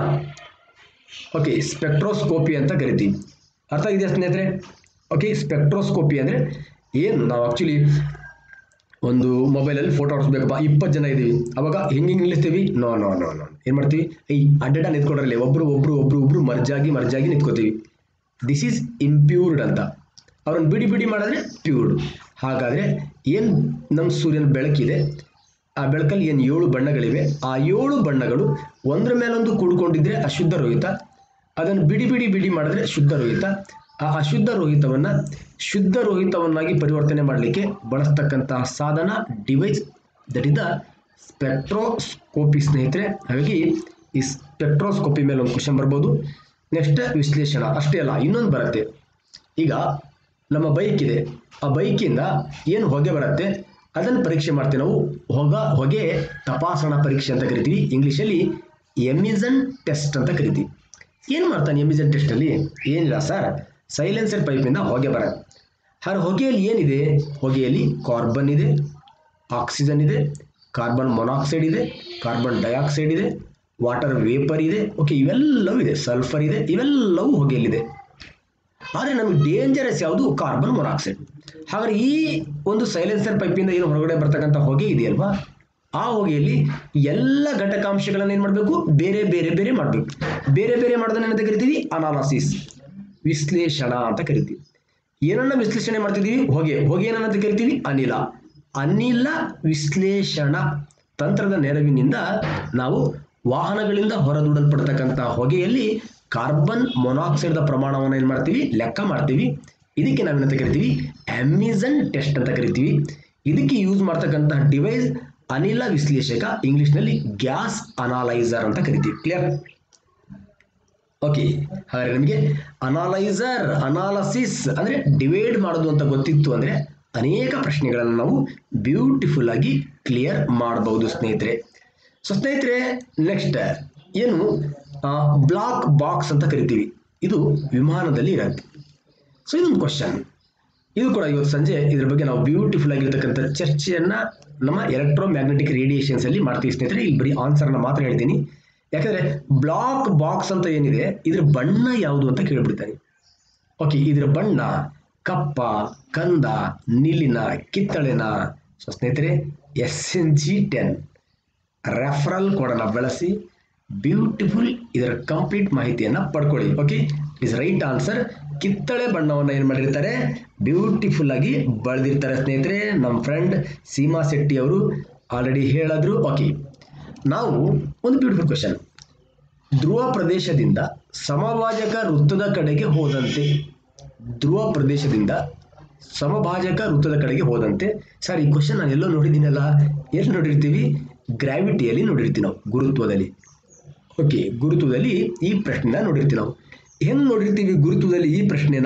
ಓಕೆ ಸ್ಪೆಕ್ಟ್ರೋಸ್ಕೋಪಿ ಅಂತ ಕರಿತೀವಿ ಅರ್ಥ ಆಗಿದೆಯಾ ಸ್ನೇಹಿತರೆ ಓಕೆ ಸ್ಪೆಕ್ಟ್ರೋಸ್ಕೋಪಿ ಅಂದರೆ ಏನು ನಾವು ಆ್ಯಕ್ಚುಲಿ ಒಂದು ಮೊಬೈಲಲ್ಲಿ ಫೋಟೋ ಹೊಡಿಸ್ಬೇಕಪ್ಪ ಇಪ್ಪತ್ತು ಜನ ಇದ್ದೀವಿ ಅವಾಗ ಹೆಂಗೆ ಹಿಂಗೆ ನಿಲ್ಲಿಸ್ತೀವಿ ನೋ ನೋ ನೋ ನೋ ಏನು ಮಾಡ್ತೀವಿ ಐ ಅಡ್ಡಡ ನಿಂತ್ಕೊಂಡ್ರಲ್ಲಿ ಒಬ್ರು ಒಬ್ರು ಒಬ್ರು ಒಬ್ರು ಮರ್ಜಾಗಿ ಮರ್ಜಾಗಿ ನಿಂತ್ಕೋತೀವಿ ದಿಸ್ ಈಸ್ ಇಂಪ್ಯೂರ್ಡ್ ಅಂತ ಅವ್ರನ್ನ ಬಿಡಿ ಬಿಡಿ ಮಾಡಿದ್ರೆ ಪ್ಯೂರ್ಡ್ ಹಾಗಾದರೆ ಏನು ನಮ್ಮ ಸೂರ್ಯನ ಬೆಳಕಿದೆ ಆ ಬೆಳಕಲ್ಲಿ ಏನು ಏಳು ಬಣ್ಣಗಳಿವೆ ಆ ಏಳು ಬಣ್ಣಗಳು ಒಂದ್ರ ಮೇಲೊಂದು ಕೂಡ್ಕೊಂಡಿದ್ರೆ ಅಶುದ್ಧ ರೋಹಿತ ಅದನ್ನು ಬಿಡಿ ಬಿಡಿ ಬಿಡಿ ಮಾಡಿದ್ರೆ ಶುದ್ಧ ರೋಹಿತ ಆ ಅಶುದ್ಧ ರೋಹಿತವನ್ನ ಶುದ್ಧ ರೋಹಿತವನ್ನಾಗಿ ಪರಿವರ್ತನೆ ಮಾಡಲಿಕ್ಕೆ ಬಳಸ್ತಕ್ಕಂತಹ ಸಾಧನ device that is the spectroscopy ಸ್ನೇಹಿತರೆ ಹಾಗಾಗಿ ಈ ಸ್ಪೆಕ್ಟ್ರೋಸ್ಕೋಪಿ ಮೇಲೆ ಒಂದು ಕ್ವಶನ್ ಬರ್ಬೋದು ನೆಕ್ಸ್ಟ್ ವಿಶ್ಲೇಷಣ ಅಷ್ಟೇ ಅಲ್ಲ ಇನ್ನೊಂದು ಬರುತ್ತೆ ಈಗ ನಮ್ಮ ಬೈಕ್ ಇದೆ ಆ ಬೈಕಿಂದ ಏನು ಹೊಗೆ ಬರುತ್ತೆ ಅದನ್ನು ಪರೀಕ್ಷೆ ಮಾಡ್ತೀವಿ ನಾವು ಹೊಗ ಹೊಗೆ ತಪಾಸಣಾ ಪರೀಕ್ಷೆ ಅಂತ ಕರಿತೀವಿ ಇಂಗ್ಲೀಷಲ್ಲಿ ಎಮಿಸನ್ ಟೆಸ್ಟ್ ಅಂತ ಕರಿತೀವಿ ಏನು ಮಾಡ್ತಾನೆ ಎಮಿಸನ್ ಟೆಸ್ಟಲ್ಲಿ ಏನಿಲ್ಲ ಸರ್ ಸೈಲೆನ್ಸರ್ ಪೈಪಿಂದ ಹೊಗೆ ಬರುತ್ತೆ ಹರ್ ಹೊಗೆಯಲ್ಲಿ ಏನಿದೆ ಹೊಗೆಯಲ್ಲಿ ಕಾರ್ಬನ್ ಇದೆ ಆಕ್ಸಿಜನ್ ಇದೆ ಕಾರ್ಬನ್ ಮೊನಾಕ್ಸೈಡ್ ಇದೆ ಕಾರ್ಬನ್ ಡೈಆಕ್ಸೈಡ್ ಇದೆ ವಾಟರ್ ವೇಪರ್ ಇದೆ ಓಕೆ ಇವೆಲ್ಲವೂ ಇದೆ ಸಲ್ಫರ್ ಇದೆ ಇವೆಲ್ಲವೂ ಹೊಗೆಯಲ್ಲಿದೆ ಆದರೆ ನಮಗೆ ಡೇಂಜರಸ್ ಯಾವುದು ಕಾರ್ಬನ್ ಮೊನಾಕ್ಸೈಡ್ ಹಾಗಾದ್ರೆ ಈ ಒಂದು ಸೈಲೆನ್ಸರ್ ಪೈಪಿಂದ ಏನು ಹೊರಗಡೆ ಬರ್ತಕ್ಕಂಥ ಹೊಗೆ ಇದೆಯಲ್ವಾ ಆ ಹೊಗೆಯಲ್ಲಿ ಎಲ್ಲ ಘಟಕಾಂಶಗಳನ್ನು ಏನು ಮಾಡಬೇಕು ಬೇರೆ ಬೇರೆ ಬೇರೆ ಮಾಡಬೇಕು ಬೇರೆ ಬೇರೆ ಮಾಡೋದನ್ನ ಏನಂತ ಕರಿತೀವಿ ಅನಾಲಿಸಿಸ್ ವಿಶ್ಲೇಷಣ ಅಂತ ಕರಿತೀವಿ ಏನನ್ನ ವಿಶ್ಲೇಷಣೆ ಮಾಡ್ತಿದ್ದೀವಿ ಹೊಗೆ ಹೊಗೆ ಏನಂತ ಕರಿತೀವಿ ಅನಿಲ ಅನಿಲ ವಿಶ್ಲೇಷಣ ತಂತ್ರದ ನೆರವಿನಿಂದ ನಾವು ವಾಹನಗಳಿಂದ ಹೊರದೂಡಲ್ಪಡ್ತಕ್ಕಂಥ ಹೊಗೆಯಲ್ಲಿ ಕಾರ್ಬನ್ ಮೊನಾಕ್ಸೈಡ್ದ ಪ್ರಮಾಣವನ್ನು ಏನು ಮಾಡ್ತೀವಿ ಲೆಕ್ಕ ಮಾಡ್ತೀವಿ ಇದಕ್ಕೆ ನಾವೇನಂತ ಕರಿತೀವಿ ಅಮಿಸನ್ ಟೆಸ್ಟ್ ಅಂತ ಕರಿತೀವಿ ಇದಕ್ಕೆ ಯೂಸ್ ಮಾಡ್ತಕ್ಕಂತಹ ಡಿವೈಸ್ ಅನಿಲ ವಿಶ್ಲೇಷಕ ಇಂಗ್ಲಿಷ್ನಲ್ಲಿ ಗ್ಯಾಸ್ ಅನಾಲೈಸರ್ ಅಂತ ಕರಿತೀವಿ ಕ್ಲಿಯರ್ ಓಕೆ ಹಾಗಾದ್ರೆ ನಿಮಗೆ ಅನಾಲೈಸರ್ ಅನಾಲಸಿಸ್ ಅಂದ್ರೆ ಡಿವೈಡ್ ಮಾಡೋದು ಅಂತ ಗೊತ್ತಿತ್ತು ಅಂದ್ರೆ ಅನೇಕ ಪ್ರಶ್ನೆಗಳನ್ನು ನಾವು ಬ್ಯೂಟಿಫುಲ್ ಆಗಿ ಕ್ಲಿಯರ್ ಮಾಡಬಹುದು ಸ್ನೇಹಿತರೆ ಸೊ ಸ್ನೇಹಿತರೆ ನೆಕ್ಸ್ಟ್ ಏನು ಬ್ಲಾಕ್ ಬಾಕ್ಸ್ ಅಂತ ಕರಿತೀವಿ ಇದು ವಿಮಾನದಲ್ಲಿ ಇರುತ್ತೆ ಸೊ ಇದೊಂದು ಕ್ವಶನ್ ಇದು ಕೂಡ ಇವತ್ತು ಸಂಜೆ ಇದ್ರ ಬಗ್ಗೆ ನಾವು ಬ್ಯೂಟಿಫುಲ್ ಆಗಿರ್ತಕ್ಕಂಥ ಚರ್ಚೆಯನ್ನ ನಮ್ಮ ಎಲೆಕ್ಟ್ರೋ ಮ್ಯಾಗ್ನೆಟಿಕ್ ರೇಡಿಯೇಷನ್ಸ್ ಅಲ್ಲಿ ಮಾಡ್ತೀವಿ ಸ್ನೇಹಿತರೆ ಇಲ್ಲಿ ಬರೀ ಆನ್ಸರ್ನ ಮಾತ್ರ ಹೇಳ್ತೀನಿ ಯಾಕಂದ್ರೆ ಬ್ಲಾಕ್ ಬಾಕ್ಸ್ ಅಂತ ಏನಿದೆ ಇದ್ರ ಬಣ್ಣ ಯಾವುದು ಅಂತ ಕೇಳ್ಬಿಡ್ತಾನೆ ಓಕೆ ಇದ್ರ ಬಣ್ಣ ಕಪ್ಪ ಕಂದ ನೀಲಿನ ಕಿತ್ತಳೆನ ಸೊ ಸ್ನೇಹಿತರೆ S N G ten referral ಕೋಡನ್ನು ಬಳಸಿ ಬ್ಯೂಟಿಫುಲ್ ಇದರ ಕಂಪ್ಲೀಟ್ ಮಾಹಿತಿಯನ್ನ ಪಡ್ಕೊಳ್ಳಿ ಓಕೆ ಇಸ್ ರೈಟ್ ಆನ್ಸರ್ ಕಿತ್ತಳೆ ಬಣ್ಣವನ್ನು ಏನು ಮಾಡಿರ್ತಾರೆ ಬ್ಯೂಟಿಫುಲ್ ಆಗಿ ಬಳೆದಿರ್ತಾರೆ ಸ್ನೇಹಿತರೆ ನಮ್ಮ ಫ್ರೆಂಡ್ ಸೀಮಾ ಶೆಟ್ಟಿ ಅವರು ಆಲ್ರೆಡಿ ಹೇಳಿದ್ರು ಓಕೆ ನಾವು ಒಂದು ಬ್ಯೂಟಿಫುಲ್ ಕ್ವಶನ್ ಧ್ರುವ ಪ್ರದೇಶದಿಂದ ಸಮಭಾಜಕ ವೃತ್ತದ ಕಡೆಗೆ ಹೋದಂತೆ ಧ್ರುವ ಪ್ರದೇಶದಿಂದ ಸಮಭಾಜಕ ವೃತ್ತದ ಕಡೆಗೆ ಹೋದಂತೆ ಸರ್ ಈ ಕ್ವಶನ್ ನಾನು ಎಲ್ಲೋ ನೋಡಿದ್ದೀನಲ್ಲ ಎಲ್ಲಿ ನೋಡಿರ್ತೀವಿ ಗ್ರಾವಿಟಿಯಲ್ಲಿ ನೋಡಿರ್ತೀವಿ ನಾವು ಗುರುತ್ವದಲ್ಲಿ ಓಕೆ ಗುರುತ್ವದಲ್ಲಿ ಈ ಪ್ರಶ್ನೆನ ನೋಡಿರ್ತೀವಿ ನಾವು ಹೆಂಗ್ ನೋಡಿರ್ತೀವಿ ಗುರುತ್ವದಲ್ಲಿ ಈ ಪ್ರಶ್ನೆನ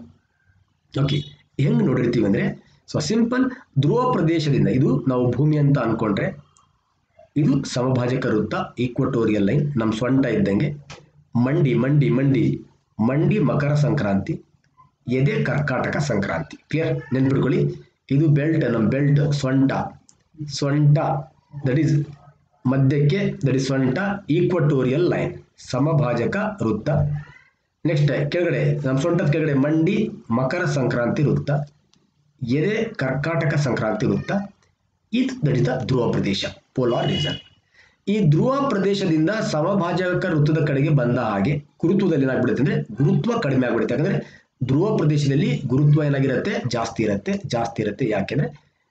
ಓಕೆ ಹೆಂಗ್ ನೋಡಿರ್ತೀವಿ ಅಂದ್ರೆ ಸೊ ಸಿಂಪಲ್ ಧ್ರುವ ಪ್ರದೇಶದಿಂದ ಇದು ನಾವು ಭೂಮಿ ಅಂತ ಅನ್ಕೊಂಡ್ರೆ ಇದು ಸಮಭಾಜಕ ವೃತ್ತ ಈಕ್ವಟೋರಿಯಲ್ ಲೈನ್ ನಮ್ಮ ಸೊಂಟ ಇದ್ದಂಗೆ ಮಂಡಿ ಮಂಡಿ ಮಂಡಿ ಮಂಡಿ ಮಕರ ಸಂಕ್ರಾಂತಿ ಎದೆ ಕರ್ಕಾಟಕ ಸಂಕ್ರಾಂತಿ ಕ್ಲಿಯರ್ ನೆನ್ಪಿಡ್ಕೊಳ್ಳಿ ಇದು ಬೆಲ್ಟ್ ನಮ್ಮ ಬೆಲ್ಟ್ ಸೊಂಟ ಸೊಂಟ ದಟ್ ಈಸ್ ಮಧ್ಯಕ್ಕೆ ದಟ್ ಇಸ್ ಸೊಂಟ ಈಕ್ವಟೋರಿಯಲ್ ಲೈನ್ ಸಮಭಾಜಕ ವೃತ್ತ ನೆಕ್ಸ್ಟ್ ಕೆಳಗಡೆ ನಮ್ಮ ಸೊಂಟದ ಕೆಳಗಡೆ ಮಂಡಿ ಮಕರ ಸಂಕ್ರಾಂತಿ ವೃತ್ತ ಎದೆ ಕರ್ಕಾಟಕ ಸಂಕ್ರಾಂತಿ ವೃತ್ತ ಇದು ದಟ್ ಇಸ್ ದ ಧ್ರುವ ಪ್ರದೇಶ ಪೋಲಾರ್ ರೀಸನ್ ಈ ಧ್ರುವ ಪ್ರದೇಶದಿಂದ ಸಮಭಾಜಕ ವೃತ್ತದ ಕಡೆಗೆ ಬಂದ ಹಾಗೆ ಗುರುತ್ವದಲ್ಲಿ ಏನಾಗ್ಬಿಡುತ್ತೆ ಅಂದ್ರೆ ಗುರುತ್ವ ಕಡಿಮೆ ಆಗ್ಬಿಡುತ್ತೆ ಯಾಕಂದ್ರೆ ಧ್ರುವ ಪ್ರದೇಶದಲ್ಲಿ ಗುರುತ್ವ ಏನಾಗಿರುತ್ತೆ ಜಾಸ್ತಿ ಇರುತ್ತೆ ಜಾಸ್ತಿ ಇರುತ್ತೆ ಯಾಕೆಂದ್ರೆ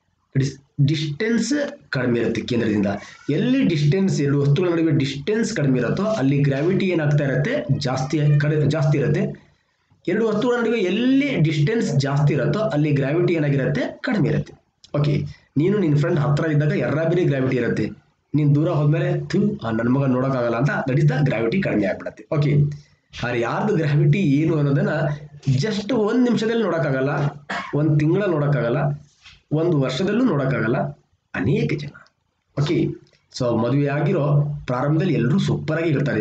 ಡಿಸ್ಟೆನ್ಸ್ ಕಡಿಮೆ ಇರುತ್ತೆ ಕೇಂದ್ರದಿಂದ ಎಲ್ಲಿ ಡಿಸ್ಟೆನ್ಸ್ ಎರಡು ವಸ್ತುಗಳ ನಡುವೆ ಡಿಸ್ಟೆನ್ಸ್ ಕಡಿಮೆ ಇರುತ್ತೋ ಅಲ್ಲಿ ಗ್ರಾವಿಟಿ ಏನಾಗ್ತಾ ಇರುತ್ತೆ ಜಾಸ್ತಿ ಕಡೆ ಜಾಸ್ತಿ ಇರುತ್ತೆ ಎರಡು ವಸ್ತುಗಳ ನಡುವೆ ಎಲ್ಲಿ ಡಿಸ್ಟೆನ್ಸ್ ಜಾಸ್ತಿ ಇರುತ್ತೋ ಅಲ್ಲಿ ಗ್ರಾವಿಟಿ ಏನಾಗಿರುತ್ತೆ ಕಡಿಮೆ ಇರುತ್ತೆ ಓಕೆ ನೀನು ನಿನ್ನ ಫ್ರೆಂಡ್ ಹತ್ರ ಇದ್ದಾಗ ಎರ್ರಾಬಿರಿ ಗ್ರಾವಿಟಿ ಇರುತ್ತೆ ನೀನು ದೂರ ಹೋದ್ಮೇಲೆ ಥೂ ನನ್ನ ಮಗ ನೋಡೋಕ್ಕಾಗಲ್ಲ ಅಂತ ದಟ್ ಇಸ್ ದ ಗ್ರಾವಿಟಿ ಕಡಿಮೆ ಆಗ್ಬಿಡುತ್ತೆ ಓಕೆ ಆದ್ರೆ ಯಾರ್ದು ಗ್ರಾವಿಟಿ ಏನು ಅನ್ನೋದನ್ನ ಜಸ್ಟ್ ಒಂದು ನಿಮಿಷದಲ್ಲಿ ನೋಡೋಕ್ಕಾಗಲ್ಲ ಒಂದು ತಿಂಗಳ ನೋಡೋಕ್ಕಾಗಲ್ಲ ಒಂದು ವರ್ಷದಲ್ಲೂ ನೋಡೋಕ್ಕಾಗಲ್ಲ ಅನೇಕ ಜನ ಓಕೆ ಸೊ ಮದುವೆ ಆಗಿರೋ ಪ್ರಾರಂಭದಲ್ಲಿ ಎಲ್ಲರೂ ಸೂಪರ್ ಆಗಿ ಇರ್ತಾರೆ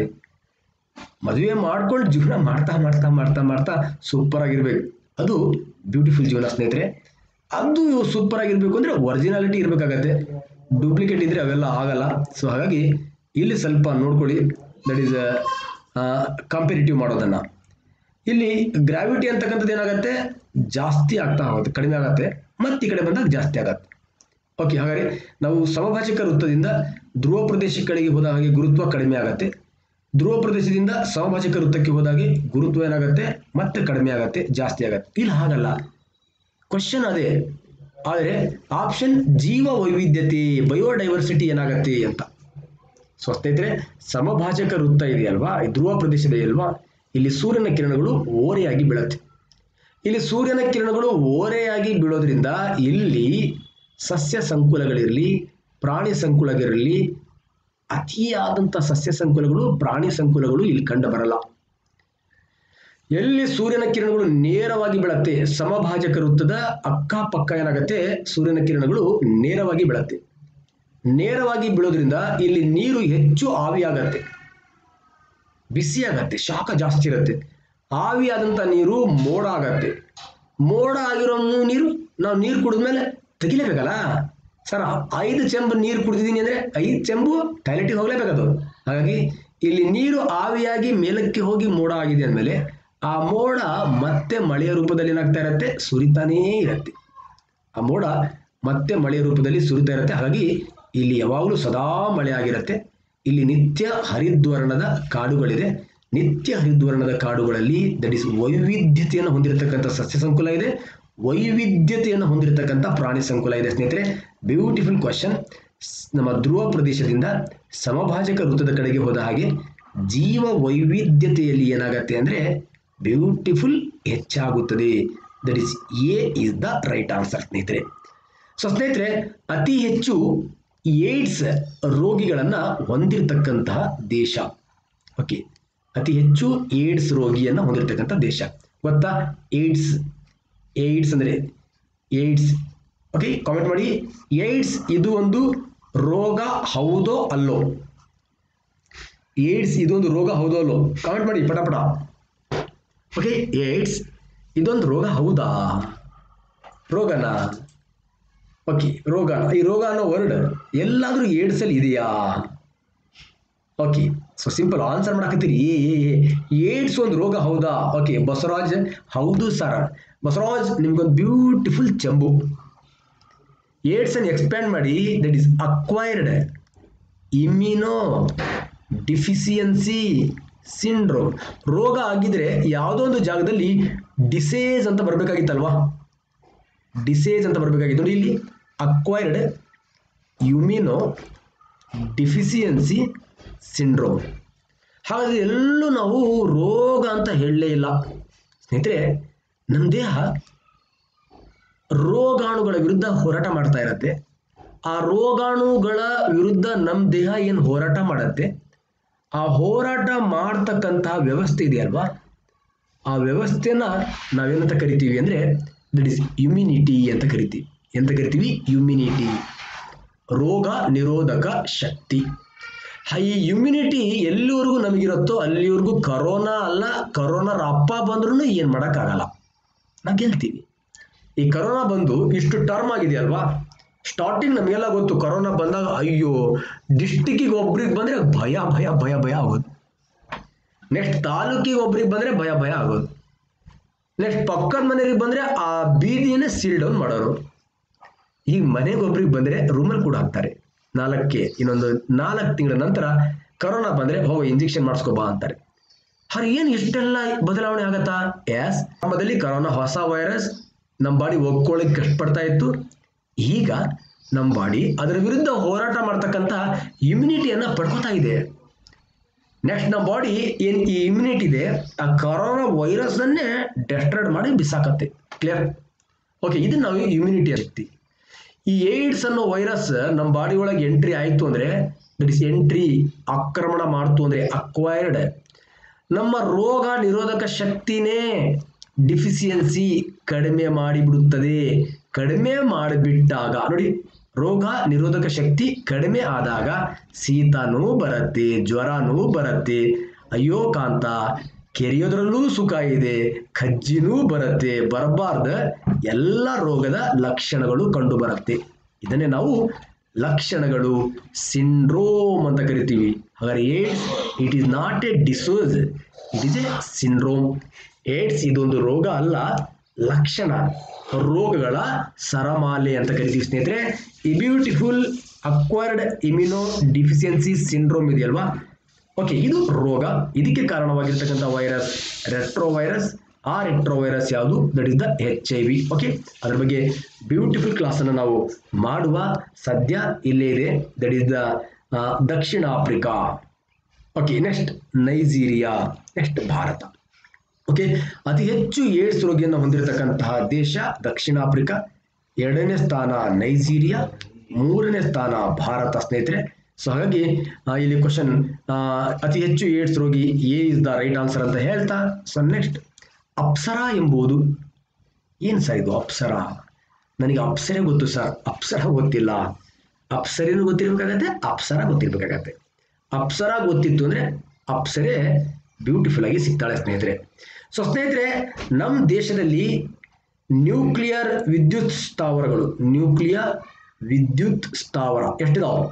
ಮದುವೆ ಮಾಡ್ಕೊಂಡು ಜೀವನ ಮಾಡ್ತಾ ಮಾಡ್ತಾ ಮಾಡ್ತಾ ಮಾಡ್ತಾ ಸೂಪರ್ ಆಗಿರ್ಬೇಕು ಅದು ಬ್ಯೂಟಿಫುಲ್ ಜೀವನ ಸ್ನೇಹಿತರೆ ಅದು ಸೂಪರ್ ಆಗಿರ್ಬೇಕು ಅಂದ್ರೆ ಒರಿಜಿನಾಲಿಟಿ ಇರಬೇಕಾಗತ್ತೆ ಡೂಪ್ಲಿಕೇಟ್ ಇದ್ರೆ ಅವೆಲ್ಲ ಆಗಲ್ಲ ಸೊ ಹಾಗಾಗಿ ಇಲ್ಲಿ ಸ್ವಲ್ಪ ನೋಡ್ಕೊಳ್ಳಿ ದಟ್ ಈಸ್ ಕಂಪೇರಿಟಿವ್ ಮಾಡೋದನ್ನ ಇಲ್ಲಿ ಗ್ರಾವಿಟಿ ಅಂತಕ್ಕಂಥದ್ದು ಏನಾಗುತ್ತೆ ಜಾಸ್ತಿ ಆಗ್ತಾ ಹೋಗುತ್ತೆ ಕಡಿಮೆ ಆಗುತ್ತೆ ಮತ್ತೆ ಈ ಕಡೆ ಬಂದಾಗ ಜಾಸ್ತಿ ಆಗತ್ತೆ ಓಕೆ ಹಾಗಾದ್ರೆ ನಾವು ಸಮಭಾಜಕ ವೃತ್ತದಿಂದ ಧ್ರುವ ಪ್ರದೇಶ ಕಡೆಗೆ ಹೋದ ಹಾಗೆ ಗುರುತ್ವ ಕಡಿಮೆ ಆಗತ್ತೆ ಧ್ರುವ ಪ್ರದೇಶದಿಂದ ಸಮಭಾಜಕ ವೃತ್ತಕ್ಕೆ ಹೋದಾಗೆ ಗುರುತ್ವ ಏನಾಗುತ್ತೆ ಮತ್ತೆ ಕಡಿಮೆ ಆಗತ್ತೆ ಜಾಸ್ತಿ ಆಗತ್ತೆ ಇಲ್ಲಿ ಹಾಗಲ್ಲ ಕ್ವಶನ್ ಅದೇ ಆದರೆ ಆಪ್ಷನ್ ಜೀವ ವೈವಿಧ್ಯತೆ ಬಯೋಡೈವರ್ಸಿಟಿ ಏನಾಗತ್ತೆ ಅಂತ ಸೊ ಸ್ನೇಹಿತರೆ ಸಮಭಾಜಕ ವೃತ್ತ ಇದೆಯಲ್ವಾ ಈ ಧ್ರುವ ಪ್ರದೇಶ ಇದೆಯಲ್ವಾ ಇಲ್ಲಿ ಸೂರ್ಯನ ಕಿರಣಗಳು ಓರೆಯಾಗಿ ಬೀಳುತ್ತೆ ಇಲ್ಲಿ ಸೂರ್ಯನ ಕಿರಣಗಳು ಓರೆಯಾಗಿ ಬೀಳೋದ್ರಿಂದ ಇಲ್ಲಿ ಸಸ್ಯ ಸಂಕುಲಗಳಿರಲಿ ಪ್ರಾಣಿ ಸಂಕುಲಗಳಿರಲಿ ಅತಿಯಾದಂಥ ಸಸ್ಯ ಸಂಕುಲಗಳು ಪ್ರಾಣಿ ಸಂಕುಲಗಳು ಇಲ್ಲಿ ಕಂಡು ಬರಲ್ಲ ಎಲ್ಲಿ ಸೂರ್ಯನ ಕಿರಣಗಳು ನೇರವಾಗಿ ಬೀಳತ್ತೆ ಸಮಭಾಜಕ ವೃತ್ತದ ಅಕ್ಕಪಕ್ಕ ಏನಾಗತ್ತೆ ಸೂರ್ಯನ ಕಿರಣಗಳು ನೇರವಾಗಿ ಬೀಳತ್ತೆ ನೇರವಾಗಿ ಬೀಳೋದ್ರಿಂದ ಇಲ್ಲಿ ನೀರು ಹೆಚ್ಚು ಆವಿಯಾಗತ್ತೆ ಬಿಸಿ ಆಗತ್ತೆ ಶಾಖ ಜಾಸ್ತಿ ಇರುತ್ತೆ ಆವಿಯಾದಂಥ ನೀರು ಮೋಡ ಆಗತ್ತೆ ಮೋಡ ಆಗಿರೋ ನೀರು ನಾವು ನೀರು ಕುಡಿದ್ಮೇಲೆ ತೆಗಿಲೇಬೇಕಲ್ಲ ಸರ್ ಐದು ಚೆಂಬು ನೀರು ಕುಡಿದಿದ್ದೀನಿ ಅಂದರೆ ಐದು ಚೆಂಬು ಟಾಯ್ಲೆಟಿಗೆ ಹೋಗ್ಲೇಬೇಕದು ಹಾಗಾಗಿ ಇಲ್ಲಿ ನೀರು ಆವಿಯಾಗಿ ಮೇಲಕ್ಕೆ ಹೋಗಿ ಮೋಡ ಆಗಿದೆ ಅಂದಮೇಲೆ ಆ ಮೋಡ ಮತ್ತೆ ಮಳೆಯ ರೂಪದಲ್ಲಿ ಏನಾಗ್ತಾ ಇರುತ್ತೆ ಸುರಿತಾನೇ ಇರುತ್ತೆ ಆ ಮೋಡ ಮತ್ತೆ ಮಳೆಯ ರೂಪದಲ್ಲಿ ಸುರಿತಾ ಇರುತ್ತೆ ಹಾಗಾಗಿ ಇಲ್ಲಿ ಯಾವಾಗಲೂ ಸದಾ ಮಳೆ ಆಗಿರುತ್ತೆ ಇಲ್ಲಿ ನಿತ್ಯ ಹರಿದ್ವರ್ಣದ ಕಾಡುಗಳಿದೆ ನಿತ್ಯ ಹರಿದ್ವರ್ಣದ ಕಾಡುಗಳಲ್ಲಿ ದಟ್ ಇಸ್ ವೈವಿಧ್ಯತೆಯನ್ನು ಹೊಂದಿರತಕ್ಕಂಥ ಸಸ್ಯ ಸಂಕುಲ ಇದೆ ವೈವಿಧ್ಯತೆಯನ್ನು ಹೊಂದಿರತಕ್ಕಂಥ ಪ್ರಾಣಿ ಸಂಕುಲ ಇದೆ ಸ್ನೇಹಿತರೆ ಬ್ಯೂಟಿಫುಲ್ ಕ್ವಶನ್ ನಮ್ಮ ಧ್ರುವ ಪ್ರದೇಶದಿಂದ ಸಮಭಾಜಕ ವೃತ್ತದ ಕಡೆಗೆ ಹೋದ ಹಾಗೆ ಜೀವ ವೈವಿಧ್ಯತೆಯಲ್ಲಿ ಏನಾಗತ್ತೆ ಅಂದರೆ ಬ್ಯೂಟಿಫುಲ್ ಹೆಚ್ಚಾಗುತ್ತದೆ that is A is the right answer ಸ್ನೇಹಿತರೆ ಸೊ ಸ್ನೇಹಿತರೆ ಅತಿ ಹೆಚ್ಚು ಏಡ್ಸ್ ರೋಗಿಗಳನ್ನು ಹೊಂದಿರತಕ್ಕಂತಹ ದೇಶ ಓಕೆ ಅತಿ ಹೆಚ್ಚು ಏಡ್ಸ್ ರೋಗಿಯನ್ನು ಹೊಂದಿರತಕ್ಕಂಥ ದೇಶ ಗೊತ್ತಾ ಏಡ್ಸ್ ಏಡ್ಸ್ ಅಂದರೆ ಏಡ್ಸ್ ಓಕೆ ಕಾಮೆಂಟ್ ಮಾಡಿ ಏಡ್ಸ್ ಇದು ಒಂದು ರೋಗ ಹೌದೋ ಅಲ್ಲೋ ಏಡ್ಸ್ ಇದೊಂದು ರೋಗ ಹೌದೋ ಅಲ್ಲೋ ಕಾಮೆಂಟ್ ಮಾಡಿ ಪಟ ಪಟ ಓಕೆ ಏಡ್ಸ್ ಇದೊಂದು ರೋಗ ಹೌದಾ ರೋಗನಾ ಓಕೆ ರೋಗ ಈ ರೋಗ ಅನ್ನೋ ವರ್ಡ್ ಎಲ್ಲಾದರೂ ಏಡ್ಸಲ್ಲಿ ಇದೆಯಾ ಓಕೆ ಸೊ ಸಿಂಪಲ್ ಆನ್ಸರ್ ಮಾಡಕತ್ತೀರಿ ಏ ಏ ಏ ಏಡ್ಸ್ ಒಂದು ರೋಗ ಹೌದಾ ಓಕೆ ಬಸವರಾಜ್ ಹೌದು ಸರ್ ಬಸವರಾಜ್ ನಿಮ್ಗೊಂದು ಬ್ಯೂಟಿಫುಲ್ ಚೆಂಬು ಏಡ್ಸ್ ಅನ್ನು ಎಕ್ಸ್ಪ್ಯಾಂಡ್ ಮಾಡಿ that is acquired immunodeficiency syndrome ರೋಗ ಆಗಿದ್ರೆ ಯಾವುದೋ ಒಂದು ಜಾಗದಲ್ಲಿ ಡಿಸೇಜ್ ಅಂತ ಬರಬೇಕಾಗಿತ್ತಲ್ವಾ ಡಿಸೇಜ್ ಅಂತ ಬರಬೇಕಾಗಿತ್ತು ನೋಡಿ ಇಲ್ಲಿ ಅಕ್ವೈರ್ಡ್ ಯುಮಿನೋ ಡಿಫಿಸಿಯನ್ಸಿ ಸಿಂಡ್ರೋಮ್ ಹಾಗಾದ್ರೆ ಎಲ್ಲೂ ನಾವು ರೋಗ ಅಂತ ಹೇಳಲೇ ಇಲ್ಲ ಸ್ನೇಹಿತರೆ ನಮ್ಮ ದೇಹ ರೋಗಾಣುಗಳ ವಿರುದ್ಧ ಹೋರಾಟ ಮಾಡ್ತಾ ಇರತ್ತೆ ಆ ರೋಗಾಣುಗಳ ವಿರುದ್ಧ ನಮ್ಮ ದೇಹ ಏನು ಹೋರಾಟ ಮಾಡತ್ತೆ ಆ ಹೋರಾಟ ಮಾಡ್ತಕ್ಕಂತಹ ವ್ಯವಸ್ಥೆ ಇದೆಯಲ್ವಾ ಆ ವ್ಯವಸ್ಥೆನ ನಾವೇನಂತ ಕರಿತೀವಿ ಅಂದರೆ ದಟ್ ಇಸ್ ಇಮ್ಯುನಿಟಿ ಅಂತ ಕರಿತೀವಿ ಎಂತ ಕರಿತೀವಿ ಇಮ್ಯುನಿಟಿ ರೋಗ ನಿರೋಧಕ ಶಕ್ತಿ ಹ, ಈ ಇಮ್ಯುನಿಟಿ ಎಲ್ಲಿವರೆಗೂ ನಮಗಿರುತ್ತೋ ಅಲ್ಲಿವರೆಗೂ ಕರೋನಾ ಅಲ್ಲ ಕರೋನಾ ರಪ್ಪ ಬಂದ್ರೂ ಏನು ಮಾಡೋಕ್ಕಾಗಲ್ಲ ನಾವು ಗೆಲ್ತೀವಿ ಈ ಕರೋನಾ ಬಂದು ಇಷ್ಟು ಟರ್ಮ್ ಆಗಿದೆಯಲ್ವಾ ಸ್ಟಾರ್ಟಿಂಗ್ ನಮಗೆಲ್ಲ ಗೊತ್ತು ಕರೋನಾ ಬಂದಾಗ ಅಯ್ಯೋ ಡಿಸ್ಟಿಕ್ಕಿಗೆ ಒಬ್ರಿಗೆ ಬಂದರೆ ಭಯ ಭಯ ಭಯ ಭಯ ಆಗೋದು ನೆಕ್ಸ್ಟ್ ತಾಲೂಕಿಗೆ ಒಬ್ರಿಗೆ ಬಂದರೆ ಭಯ ಭಯ ಆಗೋದು ನೆಕ್ಸ್ಟ್ ಪಕ್ಕದ ಮನೆಯವ್ರಿಗೆ ಬಂದರೆ ಆ ಬೀದಿಯನ್ನೇ ಸೀಲ್ ಡೌನ್ ಮಾಡೋರು ಈಗ ಮನೆಗೆ ಒಬ್ರಿಗೆ ಬಂದರೆ ರೂಮಲ್ಲಿ ಕೂಡ ಹಾಕ್ತಾರೆ ನಾಲ್ಕಕ್ಕೆ ಇನ್ನೊಂದು ನಾಲ್ಕು ತಿಂಗಳ ನಂತರ ಕರೋನಾ ಬಂದರೆ ಹೋಗೋ ಇಂಜೆಕ್ಷನ್ ಮಾಡಿಸ್ಕೊಬಾ ಅಂತಾರೆ ಹರ್ ಏನು ಇಷ್ಟೆಲ್ಲ ಬದಲಾವಣೆ ಆಗತ್ತಾ ಎಸ್ ಆರಂಭದಲ್ಲಿ ಕರೋನಾ ಹೊಸ ವೈರಸ್ ನಮ್ಮ ಬಾಡಿ ಒಗ್ಕೊಳ್ಳಿಕ್ಕೆ ಕಷ್ಟಪಡ್ತಾ ಇತ್ತು ಈಗ ನಮ್ಮ ಬಾಡಿ ಅದರ ವಿರುದ್ಧ ಹೋರಾಟ ಮಾಡ್ತಕ್ಕಂಥ ಇಮ್ಯುನಿಟಿಯನ್ನು ಪಡ್ಕೋತಾ ಇದೆ ನೆಕ್ಸ್ಟ್ ನಮ್ಮ ಬಾಡಿ ಏನು ಈ ಇಮ್ಯುನಿಟಿ ಇದೆ ಆ ಕರೋನಾ ವೈರಸ್ನನ್ನೇ ಡೆಸ್ಟ್ರಾಯ್ಡ್ ಮಾಡಿ ಬಿಸಾಕತ್ತೆ ಕ್ಲಿಯರ್ ಓಕೆ ಇದು ನಾವು ಇಮ್ಯುನಿಟಿ ಶಕ್ತಿ ಈ ಏಡ್ಸ್ ಅನ್ನೋ ವೈರಸ್ ನಮ್ಮ ಬಾಡಿ ಒಳಗೆ ಎಂಟ್ರಿ ಆಯಿತು ಅಂದರೆ ದಟ್ ಇಸ್ ಎಂಟ್ರಿ ಆಕ್ರಮಣ ಮಾಡ್ತು ಅಂದರೆ ಅಕ್ವೈರ್ಡ್ ನಮ್ಮ ರೋಗ ನಿರೋಧಕ ಶಕ್ತಿನೇ ಡಿಫಿಸಿಯನ್ಸಿ ಕಡಿಮೆ ಮಾಡಿಬಿಡುತ್ತದೆ ಕಡಿಮೆ ಮಾಡಿಬಿಟ್ಟಾಗ ನೋಡಿ ರೋಗ ನಿರೋಧಕ ಶಕ್ತಿ ಕಡಿಮೆ ಆದಾಗ ಶೀತನೂ ಬರುತ್ತೆ ಜ್ವರನೂ ಬರುತ್ತೆ ಅಯ್ಯೋ ಕಾಂತ ಕೆರೆಯೋದ್ರಲ್ಲೂ ಸುಖ ಇದೆ ಕಜ್ಜಿನೂ ಬರುತ್ತೆ ಬರಬಾರ್ದ ಎಲ್ಲ ರೋಗದ ಲಕ್ಷಣಗಳು ಕಂಡು ಬರುತ್ತೆ ಇದನ್ನೇ ನಾವು ಲಕ್ಷಣಗಳು ಸಿಂಡ್ರೋಮ್ ಅಂತ ಕರಿತೀವಿ ಹಾಗಾದ್ರೆ AIDS it is not a disease it is a syndrome AIDS ಇದೊಂದು ರೋಗ ಅಲ್ಲ ಲಕ್ಷಣ ರೋಗಗಳ ಸರಮಾಲೆ ಅಂತ ಕರಿತೀವಿ ಸ್ನೇಹಿತರೆ ಈ beautiful acquired immunodeficiency syndrome ಇದೆಯಲ್ವಾ ಓಕೆ ಇದು ರೋಗ ಇದಕ್ಕೆ ಕಾರಣವಾಗಿರ್ತಕ್ಕಂಥ ವೈರಸ್ ರೆಟ್ರೋ ವೈರಸ್ ಆ ರೆಟ್ರೋ ವೈರಸ್ ಯಾವುದು that is the H I V okay ಅದ್ರ ಬಗ್ಗೆ ಬ್ಯೂಟಿಫುಲ್ ಕ್ಲಾಸನ್ನು ನಾವು ಮಾಡುವ ಸದ್ಯ ಇಲ್ಲೇ ಇದೆ ದಟ್ ಇಸ್ ದ ದಕ್ಷಿಣ Africa okay next Nigeria next Bharat okay ಅತಿ ಹೆಚ್ಚು ಏಡ್ಸ್ ರೋಗಿಯನ್ನು ಹೊಂದಿರತಕ್ಕಂತಹ ದೇಶ ದಕ್ಷಿಣ ಆಫ್ರಿಕಾ ಎರಡನೇ ಸ್ಥಾನ ನೈಜೀರಿಯಾ ಮೂರನೇ ಸ್ಥಾನ ಭಾರತ ಸ್ನೇಹಿತರೆ ಸೊ ಹಾಗಾಗಿ ಆ, ಇಲ್ಲಿ ಕ್ವಶನ್ ಅತಿ ಹೆಚ್ಚು ಏಡ್ಸ್ ರೋಗಿ A is the right answer ಅಂತ ಹೇಳ್ತಾ ಸೊ ನೆಕ್ಸ್ಟ್ ಅಪ್ಸರ ಎಂಬುದು ಏನು ಸರ್ ಇದು ಅಪ್ಸರ ನನಗೆ ಅಪ್ಸರೆ ಗೊತ್ತು ಸರ್ ಅಪ್ಸರ ಗೊತ್ತಿಲ್ಲ ಅಪ್ಸರೇನು ಗೊತ್ತಿರ್ಬೇಕಾಗತ್ತೆ ಅಪ್ಸರ ಗೊತ್ತಿರ್ಬೇಕಾಗತ್ತೆ ಅಪ್ಸರ ಗೊತ್ತಿತ್ತು ಅಂದರೆ ಅಪ್ಸರೆ ಬ್ಯೂಟಿಫುಲ್ ಆಗಿ ಸಿಗ್ತಾಳೆ ಸ್ನೇಹಿತರೆ ಸೊ ಸ್ನೇಹಿತರೆ ನಮ್ಮ ದೇಶದಲ್ಲಿ ನ್ಯೂಕ್ಲಿಯರ್ ವಿದ್ಯುತ್ ಸ್ಥಾವರಗಳು ನ್ಯೂಕ್ಲಿಯರ್ ವಿದ್ಯುತ್ ಸ್ಥಾವರ ಎಷ್ಟಿದಾವೆ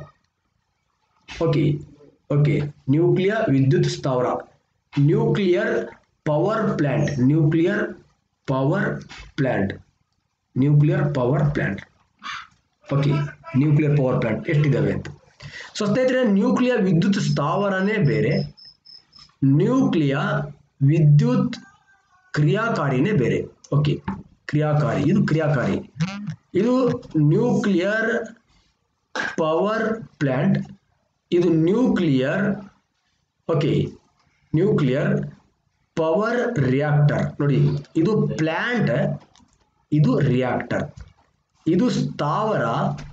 ಓಕೆ ಓಕೆ ನ್ಯೂಕ್ಲಿಯರ್ ವಿದ್ಯುತ್ ಸ್ಥಾವರ nuclear power plant nuclear power plant nuclear power plant okay nuclear power plant ಎಷ್ಟಿದ್ದಾವೆ ಅಂತ ಸೊ ಸ್ನೇಹಿತರೆ ನ್ಯೂಕ್ಲಿಯರ್ ವಿದ್ಯುತ್ ಸ್ಥಾವರನೇ ಬೇರೆ ನ್ಯೂಕ್ಲಿಯರ್ ವಿದ್ಯುತ್ ಕ್ರಿಯಾಕಾರಿನೇ ಬೇರೆ ಓಕೆ ಕ್ರಿಯಾಕಾರಿ ಇದು ಕ್ರಿಯಾಕಾರಿ ಇದು ನ್ಯೂಕ್ಲಿಯರ್ ಪವರ್ ಪ್ಲ್ಯಾಂಟ್ ಇದು nuclear okay nuclear power reactor ನೋಡಿ ಇದು ಪ್ಲ್ಯಾಂಟ್ ಇದು ರಿಯಾಕ್ಟರ್ ಇದು ಸ್ಥಾವರ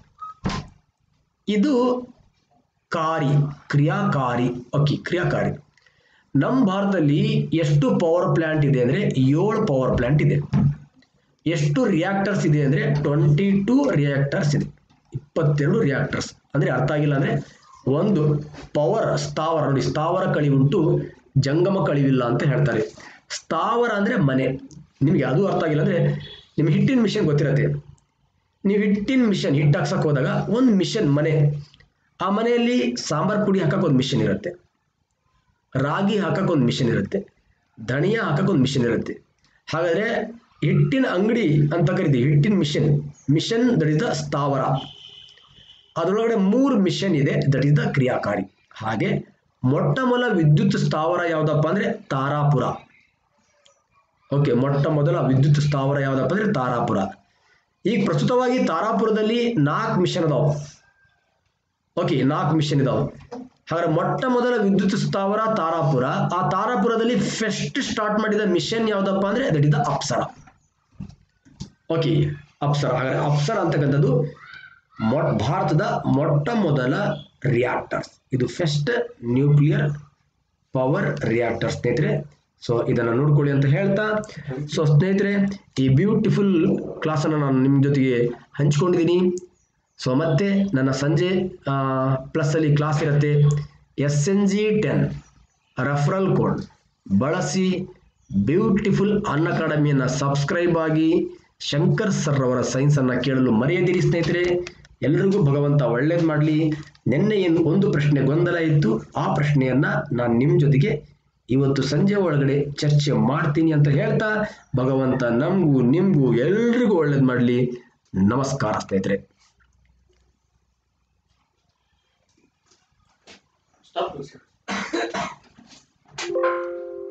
ಇದು ಕಾರಿ ಕ್ರಿಯಾಕಾರಿ ಓಕೆ ಕ್ರಿಯಾಕಾರಿ ನಮ್ಮ ಭಾರತದಲ್ಲಿ ಎಷ್ಟು ಪವರ್ ಪ್ಲ್ಯಾಂಟ್ ಇದೆ ಅಂದರೆ ಏಳು ಪವರ್ ಪ್ಲ್ಯಾಂಟ್ ಇದೆ ಎಷ್ಟು ರಿಯಾಕ್ಟರ್ಸ್ ಇದೆ ಅಂದರೆ ಟ್ವೆಂಟಿ ಟೂ ರಿಯಾಕ್ಟರ್ಸ್ ಇದೆ ಇಪ್ಪತ್ತೆರಡು ರಿಯಾಕ್ಟರ್ಸ್ ಅಂದರೆ ಅರ್ಥ ಆಗಿಲ್ಲ ಅಂದರೆ ಒಂದು ಪವರ್ ಸ್ಥಾವರ ನೋಡಿ ಸ್ಥಾವರ ಕಳಿವುಂಟು ಜಂಗಮ ಕಳಿವಿಲ್ಲ ಅಂತ ಹೇಳ್ತಾರೆ ಸ್ಥಾವರ ಅಂದರೆ ಮನೆ ನಿಮಗೆ ಅದು ಅರ್ಥ ಆಗಿಲ್ಲ ಅಂದರೆ ನಿಮ್ಗೆ ಹಿಟ್ಟಿನ ಮಿಷನ್ ಗೊತ್ತಿರತ್ತೆ ನೀವು ಹಿಟ್ಟಿನ ಮಿಷನ್ ಹಿಟ್ಟು ಹಾಕ್ಸಕ್ಕೆ ಹೋದಾಗ ಒಂದು ಮಿಷನ್ ಮನೆ ಆ ಮನೆಯಲ್ಲಿ ಸಾಂಬಾರ್ ಪುಡಿ ಹಾಕಕ್ಕೆ ಒಂದು ಮಿಷನ್ ಇರುತ್ತೆ ರಾಗಿ ಹಾಕಕ್ಕೆ ಒಂದು ಮಿಷನ್ ಇರುತ್ತೆ ಧನಿಯಾ ಹಾಕಕ್ಕೆ ಒಂದು ಮಿಷನ್ ಇರುತ್ತೆ ಹಾಗಾದರೆ ಹಿಟ್ಟಿನ ಅಂಗಡಿ ಅಂತ ಕರಿತೀವಿ ಹಿಟ್ಟಿನ machine machine that is the ಸ್ಥಾವರ ಅದರೊಳಗಡೆ ಮೂರು ಮಿಷನ್ ಇದೆ ದಟ್ ಇಸ್ ದ ಕ್ರಿಯಾಕಾರಿ ಹಾಗೆ ಮೊಟ್ಟ ಮೊದಲ ವಿದ್ಯುತ್ ಸ್ಥಾವರ ಯಾವ್ದಪ್ಪ ಅಂದ್ರೆ ತಾರಾಪುರ ಓಕೆ ಮೊಟ್ಟ ಮೊದಲ ವಿದ್ಯುತ್ ಸ್ಥಾವರ ಯಾವ್ದಪ್ಪ ಅಂದ್ರೆ ತಾರಾಪುರ ಈಗ ಪ್ರಸ್ತುತವಾಗಿ ತಾರಾಪುರದಲ್ಲಿ ನಾಲ್ಕು ಮಿಷನ್ ಅದಾವ ಓಕೆ ನಾಲ್ಕು ಮಿಷನ್ ಇದಾವೆ ಹಾಗಾದ್ರೆ ಮೊಟ್ಟ ಮೊದಲ ವಿದ್ಯುತ್ ಸ್ಥಾವರ ತಾರಾಪುರ ಆ ತಾರಾಪುರದಲ್ಲಿ ಫಸ್ಟ್ ಸ್ಟಾರ್ಟ್ ಮಾಡಿದ ಮಿಷನ್ ಯಾವ್ದಪ್ಪ ಅಂದ್ರೆ that is the Apsara okay Apsara ಹಾಗಾದ್ರೆ ಅಪ್ಸರ ಅಂತಕ್ಕಂಥದ್ದು ಮೊ ಭಾರತದ ಮೊಟ್ಟ ಮೊದಲ ರಿಯಾಕ್ಟರ್ಸ್ ಇದು ಫಸ್ಟ್ ನ್ಯೂಕ್ಲಿಯರ್ ಪವರ್ ರಿಯಾಕ್ಟರ್ ಸ್ನೇಹಿತರೆ ಸೊ ಇದನ್ನ ನೋಡ್ಕೊಳ್ಳಿ ಅಂತ ಹೇಳ್ತಾ ಸೊ ಸ್ನೇಹಿತರೆ ಈ ಬ್ಯೂಟಿಫುಲ್ ಕ್ಲಾಸನ್ನು ನಾನು ನಿಮ್ಮ ಜೊತೆಗೆ ಹಂಚ್ಕೊಂಡಿದ್ದೀನಿ ಸೊ ಮತ್ತೆ ನನ್ನ ಸಂಜೆ ಪ್ಲಸ್ ಅಲ್ಲಿ ಕ್ಲಾಸ್ ಇರುತ್ತೆ S N G ten referral code ಬಳಸಿ ಬ್ಯೂಟಿಫುಲ್ ಅನ್ ಅಕಾಡೆಮಿಯನ್ನು ಸಬ್ಸ್ಕ್ರೈಬ್ ಆಗಿ ಶಂಕರ್ ಸರ್ ಅವರ ಸೈನ್ಸ್ ಅನ್ನ ಕೇಳಲು ಮರೆಯದಿರಿ ಸ್ನೇಹಿತರೆ ಎಲ್ಲರಿಗೂ ಭಗವಂತ ಒಳ್ಳೇದು ಮಾಡಲಿ ನಿನ್ನೆ ಏನು ಒಂದು ಪ್ರಶ್ನೆ ಗೊಂದಲ ಇತ್ತು ಆ ಪ್ರಶ್ನೆಯನ್ನ ನಾನು ನಿಮ್ಮ ಜೊತೆಗೆ ಇವತ್ತು ಸಂಜೆ ಒಳಗಡೆ ಚರ್ಚೆ ಮಾಡ್ತೀನಿ ಅಂತ ಹೇಳ್ತಾ ಭಗವಂತ ನಮಗೂ ನಿಮಗೂ ಎಲ್ರಿಗೂ ಒಳ್ಳೇದು ಮಾಡಲಿ ನಮಸ್ಕಾರ ಸ್ನೇಹಿತರೆ Stop. Stop.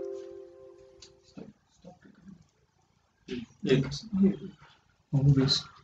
Stop. Stop. Always.